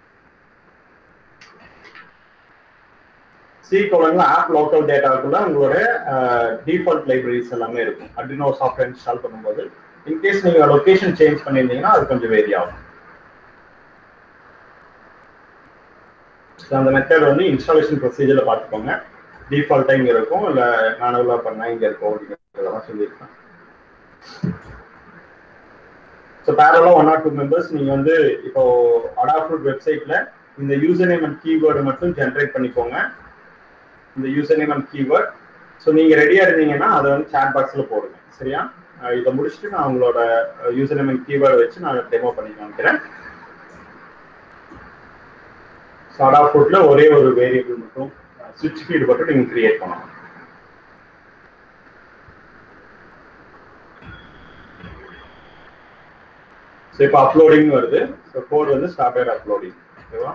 சி கோலன்ல ஆப் லோக்கல் டேட்டாவுக்குள்ள உங்களோட டிஃபால்ட் லைப்ரரிஸ் எல்லாமே இருக்கும் அட்ரினோ சாஃப்ட்வேர் இன்ஸ்டால் பண்ணும்போது இன்கேஸ் நீங்க லொகேஷன் சேஞ்ச் பண்ணியிருந்தீங்கன்னா அது கொஞ்சம் வேரி ஆகும் அந்த மெத்தட் வந்து இன்ஸ்டாலேஷன் ப்ரொசீஜர்ல பார்த்துக்கோங்க டிஃபால்ட்டாக இங்கே இருக்கும் இல்லை மேனுவலாக பண்ணால் இங்கே இருக்கும் அப்படிங்கிறதெல்லாம் சொல்லியிருக்கேன் ஸோ பேரலாக ஒன் ஆர் டூ மெம்பர்ஸ் நீங்கள் வந்து இப்போ அடாஃப்ரூட் வெப்சைட்டில் இந்த யூசர் நேம் அண்ட் கீவேர்டு மட்டும் ஜென்ரேட் பண்ணிக்கோங்க இந்த user name and keyword so நீங்கள் ரெடியாக இருந்தீங்கன்னா அதை வந்து சேட் பாக்ஸில் போடுங்க சரியா இதை முடிச்சுட்டு நான் உங்களோட யூசர் நேம் அண்ட் கீவேர்டை வச்சு நான் டெமோ பண்ணி காமிக்கிறேன் சாடா ஃபுட்ல ஒரே ஒரு வேரியபிள் மட்டும் சுவிட்ச் ஃபீட் மட்டும் நீங்க கிரியேட் பண்ணலாம் ஸோ இப்போ அப்லோடிங் வருது ஸோ கோட் வந்து ஸ்டார்டட் அப்லோடிங் ஓகேவா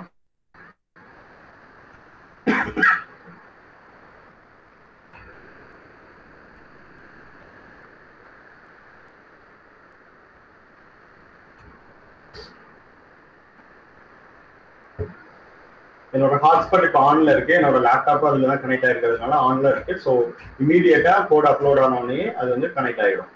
என்னோட ஹாட்ஸ்பாட் இப்போ ஆன்ல இருக்கு என்னோட லேப்டாப் அதுல தான் கனெக்ட் ஆயிருக்கிறதுனால ஆன்ல இருக்கு ஸோ இமீடியட்டா கோட் அப்லோட் ஆனோடனே அது வந்து கனெக்ட் ஆயிடும்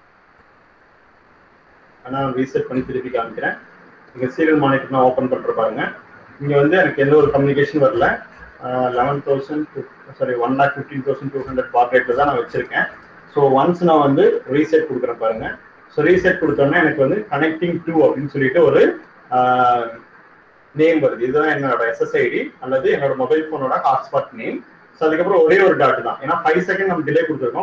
ஆனால் ரீசெட் பண்ணி திருப்பி காமிக்கிறேன் இங்கே சீரியல் மானிட்டர் நான் ஓப்பன் பண்ணுற பாருங்க இங்கே வந்து எனக்கு எந்த ஒரு கம்யூனிகேஷன் வரல eleven thousand sorry one lakh fifteen thousand two hundred baud ரேட்டில் தான் நான் வச்சிருக்கேன் ஸோ ஒன்ஸ் நான் வந்து ரீசெட் கொடுக்குறேன் பாருங்க ஸோ ரீசெட் கொடுத்தோன்னே எனக்கு வந்து கனெக்டிங் டூ அப்படின்னு சொல்லிட்டு ஒரு நேம் வருது இதுதான் என்னோட எஸ்எஸ்ஐடி அல்லது என்னோட மொபைல் ஃபோனோட ஹாட்ஸ்பாட் நேம் ஸோ அதுக்கப்புறம் ஒரே ஒரு டாட் தான் ஏன்னா ஃபைவ் செகண்ட் நம்ம டிலே கொடுத்துருக்கோம் ஃபைவ்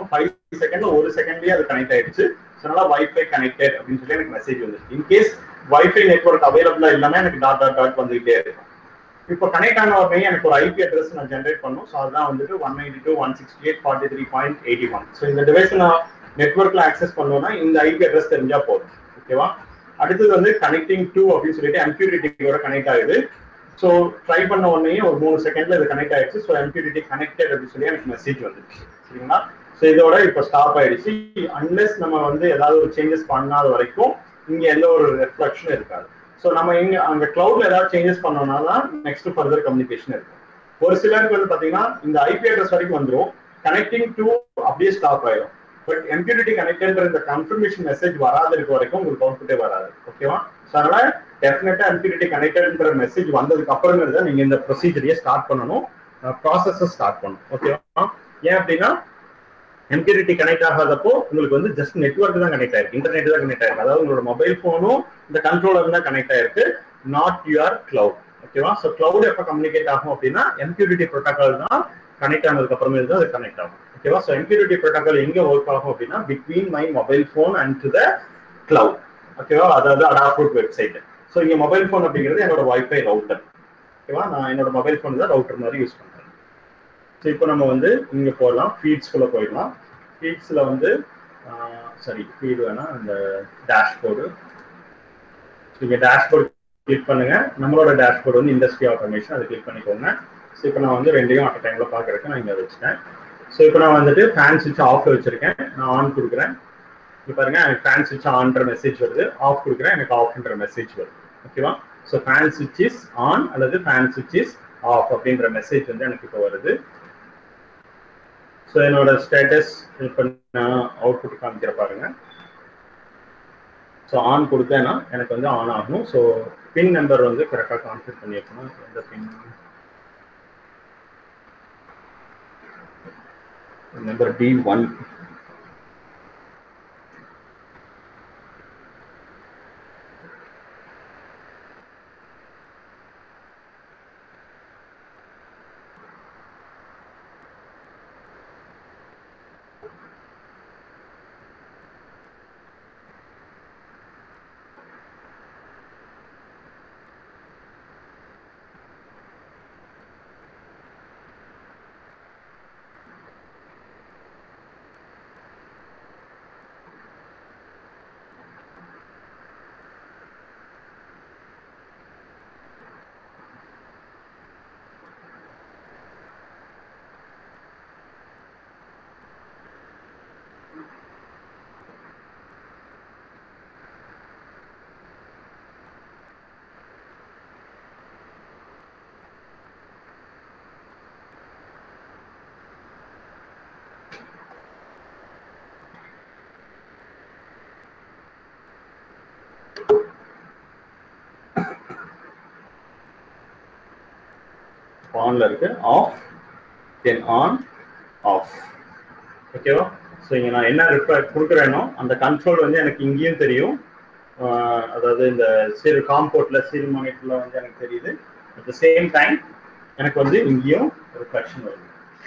செகண்ட்ல ஒரு செகண்ட்லயே அது கனெக்ட் ஆயிடுச்சு ஸோ அதனால வைஃபை கனெக்டட் அப்படின்னு சொல்லி எனக்கு மெசேஜ் வந்துச்சு இன்கேஸ் வைஃபை நெட்ஒர்க் அவைலபிளா இல்லாம எனக்கு டாட் டாட் டாட் வந்துகிட்டே இருக்கும் இப்போ கனெக்ட் ஆன உடனே எனக்கு ஒரு ஐபி அட்ரஸ் நான் ஜென்ரேட் பண்ணும் ஸோ அதுதான் வந்துட்டு one ninety two one sixty eight forty three point eighty one so இந்த டிவைஸ் நான் நெட்ஒர்க்ல ஆக்சஸ் பண்ணணும்னா இந்த ஐபி அட்ரஸ் தெரிஞ்சா போதும் ஓகேவா அடுத்தது வந்து கனெக்டிங் டூ அப்படின்னு சொல்லிட்டு எம்கியூரிட்டியோட கனெக்ட் ஆகுது ஸோ ட்ரை பண்ண உடனே ஒரு மூணு செகண்ட்ல இது கனெக்ட் ஆயிடுச்சு ஸோ எம்கியூரிட்டி கனெக்டட் அப்படின்னு சொல்லி எனக்கு மெசேஜ் வந்துருச்சு சரிங்களா ஸோ இதோட இப்போ ஸ்டாப் ஆயிடுச்சு அன்லெஸ் நம்ம வந்து ஏதாவது ஒரு சேஞ்சஸ் பண்ணாத வரைக்கும் இங்க எந்த ஒரு ரெஃப்ளெக்ஷனும் இருக்காது ஸோ நம்ம இங்க அங்க கிளவுட்ல ஏதாவது சேஞ்சஸ் பண்ணோம்னா தான் நெக்ஸ்ட் ஃபர்தர் கம்யூனிகேஷன் இருக்கும் ஒரு சிலருக்கு வந்து பாத்தீங்கன்னா இந்த ஐபி அட்ரஸ் வரைக்கும் வந்துடும் கனெக்டிங் டு அப்படியே ஸ்டாப் ஆயிடும் பட் எம்கியூரிட்டி கனெக்டட்ன்ற இந்த கன்ஃபர்மேஷன் மெசேஜ் வராத இருக்க வரைக்கும் உங்களுக்கு அவுட்புட்டே வராது ஓகேவா ஸோ அதனால டெஃபினட்டா எம்கியூரிட்டி கனெக்டட்ன்ற மெசேஜ் வந்ததுக்கு அப்புறமே தான் நீங்க இந்த ப்ரொசீஜரையே ஸ்டார்ட் பண்ணணும் ப்ராசஸை ஸ்டார்ட் பண்ணணும் ஓகேவா ஏன் அப்படின்னா எம்கியூரிட்டி கனெக்ட் ஆகாதப்போ உங்களுக்கு வந்து ஜஸ்ட் நெட்ஒர்க் தான் கனெக்ட் ஆயிருக்கு இன்டர்நெட் தான் கனெக்ட் ஆயிருக்கு அதாவது உங்களோட மொபைல் போனும் இந்த கண்ட்ரோலர் தான் கனெக்ட் ஆயிருக்கு நாட் யுவர் கிளவுட் ஓகேவா ஸோ கிளவுட் எப்போ கம்யூனிகேட் ஆகும் அப்படின்னா எம்கியூரிட்டி ப்ரோட்டோகால் தான் கனெக்ட் ஆனதுக்கு அப்புறமே தான் அது கனெக்ட் ஆகும் ஓகேவா ஸோ எம்கியூரிட்டி ப்ரோட்டோகால் எங்க ஒர்க் ஆகும் அப்படின்னா between my mobile phone and to the cloud ஓகேவா அதாவது அடாப்ரூட் வெப்சைட் ஸோ இங்க மொபைல் ஃபோன் அப்படிங்கிறது என்னோட வைஃபை ரவுட்டர் ஓகேவா நான் என்னோட மொபைல் ஃபோன் தான் ரவுட்டர் மாதிரி யூஸ் பண்றேன் ஸோ இப்போ நம்ம வந்து இங்க போகலாம் ஃபீட்ஸ்குள்ள போயிடலாம் ஃபீட்ஸ்ல வந்து சரி ஃபீட் வேணா இந்த டேஷ்போர்டு இங்க டேஷ்போர்டு கிளிக் பண்ணுங்க நம்மளோட டேஷ்போர்டு வந்து இண்டஸ்ட்ரி ஆட்டோமேஷன் அதை கிளிக் பண்ணிக்கோங்க ஸோ இப்போ நான் வந்து ரெண்டையும் அட் டைம்ல பாக்குறதுக்கு நான் இங்க வச்சுட்டேன் ஸோ இப்போ நான் வந்துட்டு ஃபேன் சுவிட்ச் ஆஃப்ல வச்சிருக்கேன் நான் ஆன் கொடுக்குறேன் இப்போ பாருங்க எனக்கு ஃபேன் சுவிட்ச் ஆன்ற மெசேஜ் வருது ஆஃப் கொடுக்குறேன் எனக்கு ஆஃப்ன்ற மெசேஜ் வருது ஓகேவா ஸோ ஃபேன் சுவிட்ச் இஸ் ஆன் அல்லது ஃபேன் சுவிட்ச் இஸ் ஆஃப் அப்படின்ற மெசேஜ் வந்து எனக்கு இப்போ வருது ஸோ என்னோட ஸ்டேட்டஸ் இப்போ நான் அவுட்புட் காமிக்கிற பாருங்க ஸோ ஆன் கொடுத்தேன்னா எனக்கு வந்து ஆன் ஆகும் ஸோ பின் நம்பர் வந்து கரெக்டாக கான்ஃபிக் பண்ணியிருக்கணும் எந்த பின் நம்பர் டி ஒன் ஆன்ல இருக்கு ஆஃப் தென் ஆன் ஆஃப் ஓகேவா ஸோ இங்கே நான் என்ன ரிப்பேர் கொடுக்குறேனோ அந்த கண்ட்ரோல் வந்து எனக்கு இங்கேயும் தெரியும் ஆஹ் அதாவது இந்த சீர் காம்போர்ட்ல சீர் மானிட்டர்ல வந்து எனக்கு தெரியுது அட் த சேம் டைம் எனக்கு வந்து இங்கேயும் ரிஃப்ளெக்ஷன் வருது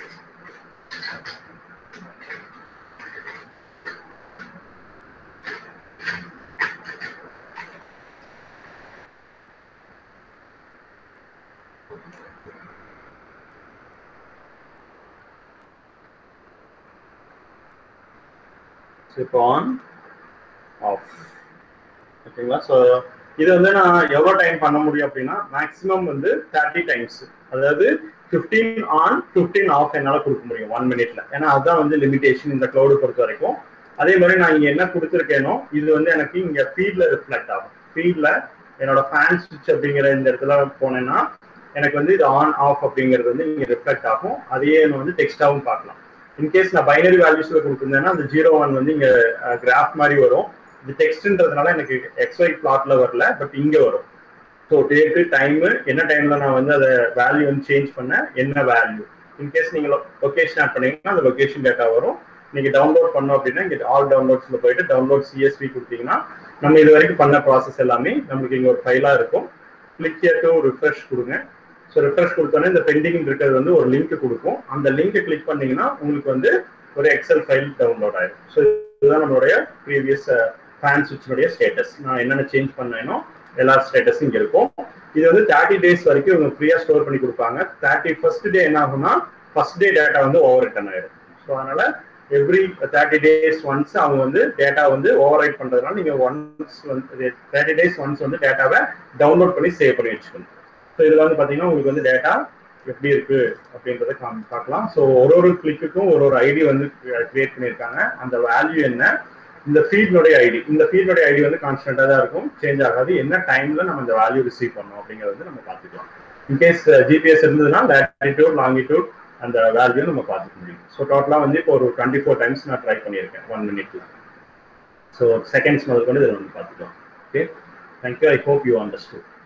இப்போ ஆன் ஆஃப் ஓகேங்களா ஸோ இது வந்து நான் எவ்வளோ டைம் பண்ண முடியும் அப்படின்னா மேக்ஸிமம் வந்து தேர்ட்டி டைம்ஸ் அதாவது ஃபிஃப்டீன் ஆன் ஃபிஃப்டீன் ஆஃப் என்னால் கொடுக்க முடியும் ஒன் மினிட்ல ஏன்னா அதுதான் வந்து லிமிடேஷன் இந்த க்ளவுடு பொறுத்த வரைக்கும் அதே மாதிரி நான் இங்கே என்ன கொடுத்துருக்கேனோ இது வந்து எனக்கு இங்கே ஃபீல்டில் ரிஃப்ளெக்ட் ஆகும் ஃபீல்டில் என்னோட ஃபேன் ஸ்விட்ச் அப்படிங்கிற இந்த இடத்துல போனேன்னா எனக்கு வந்து இது ஆன் ஆஃப் அப்படிங்கிறது வந்து இங்கே ரிஃப்ளெக்ட் ஆகும் அதையே நான் வந்து டெக்ஸ்டாகவும் பார்க்கலாம் இன்கேஸ் நான் பைனரி வேல்யூஸ்ல கொடுத்துருந்தேன்னா அந்த ஜீரோ ஒன் வந்து இங்க கிராஃப் மாதிரி வரும் இது டெக்ஸ்ட்ன்றதுனால எனக்கு எக்ஸ்ஒய் பிளாட்ல வரல பட் இங்க வரும் ஸோ டேட்டு டைமு என்ன டைம்ல நான் வந்து அதை வேல்யூ வந்து சேஞ்ச் பண்ண என்ன வேல்யூ இன்கேஸ் நீங்க லொகேஷன் ஆட் பண்ணீங்கன்னா அந்த லொகேஷன் டேட்டா வரும் நீங்க டவுன்லோட் பண்ணோம் அப்படின்னா இங்க ஆல் டவுன்லோட்ஸ்ல போயிட்டு டவுன்லோட் சிஎஸ்வி கொடுத்தீங்கன்னா நம்ம இது வரைக்கும் பண்ண ப்ராசஸ் எல்லாமே நமக்கு இங்க ஒரு ஃபைலா இருக்கும் கிளிக் டு ரிஃப்ரெஷ் கொடுங்க ஸோ ரிஃப்ரெஷ் கொடுத்தோன்னே இந்த பெண்டிங் இருக்கிறது வந்து ஒரு லிங்க் கொடுக்கும் அந்த லிங்க் கிளிக் பண்ணீங்கன்னா உங்களுக்கு வந்து ஒரு எக்ஸல் ஃபைல் டவுன்லோட் ஆயிடும் ஸோ இதுதான் நம்மளுடைய ப்ரீவியஸ் ஃபேன் சுவிட்சினுடைய ஸ்டேட்டஸ் நான் என்னென்ன சேஞ்ச் பண்ணேனோ எல்லா ஸ்டேட்டஸும் இங்கே இருக்கும் இது வந்து தேர்ட்டி டேஸ் வரைக்கும் இவங்க ஃப்ரீயாக ஸ்டோர் பண்ணி கொடுப்பாங்க தேர்ட்டி ஃபர்ஸ்ட் டே என்ன ஆகும்னா ஃபர்ஸ்ட் டே டேட்டா வந்து ஓவர் ரிட்டன் ஆயிடும் ஸோ அதனால எவ்ரி தேர்ட்டி டேஸ் ஒன்ஸ் அவங்க வந்து டேட்டா வந்து ஓவர் ரைட் பண்றதுனால நீங்க ஒன்ஸ் வந்து தேர்ட்டி டேஸ் ஒன்ஸ் வந்து டேட்டாவை டவுன்லோட் பண்ணி சேவ் பண்ணி வச்சுக்கணும் ஸோ இதுல வந்து பாத்தீங்கன்னா உங்களுக்கு வந்து டேட்டா எப்படி இருக்கு அப்படின்றத காமி- பார்க்கலாம் ஸோ ஒரு ஒரு கிளிக்குக்கும் ஒரு ஒரு ஐடி வந்து கிரியேட் பண்ணியிருக்காங்க அந்த வேல்யூ என்ன இந்த ஃபீல்டுடைய ஐடி இந்த ஃபீல்டுடைய ஐடி வந்து கான்ஸ்டன்டா தான் இருக்கும் சேஞ்ச் ஆகாது என்ன டைம்ல நம்ம இந்த வேல்யூ ரிசீவ் பண்ணோம் அப்படிங்கறது வந்து நம்ம பார்த்துக்கலாம் இன்கேஸ் ஜிபிஎஸ் இருந்ததுன்னா லேட்டிடியூட் லாங்கிடியூட் அந்த வேல்யூ நம்ம பார்த்துக்க முடியும் ஸோ டோட்டலாக வந்து இப்போ ஒரு டுவெண்ட்டி ஃபோர் டைம்ஸ் நான் ட்ரை பண்ணியிருக்கேன் ஒன் மினிட்ல ஸோ செகண்ட்ஸ் முதல் கொண்டு இதில் வந்து பார்த்துக்கலாம் okay thank you I hope you understood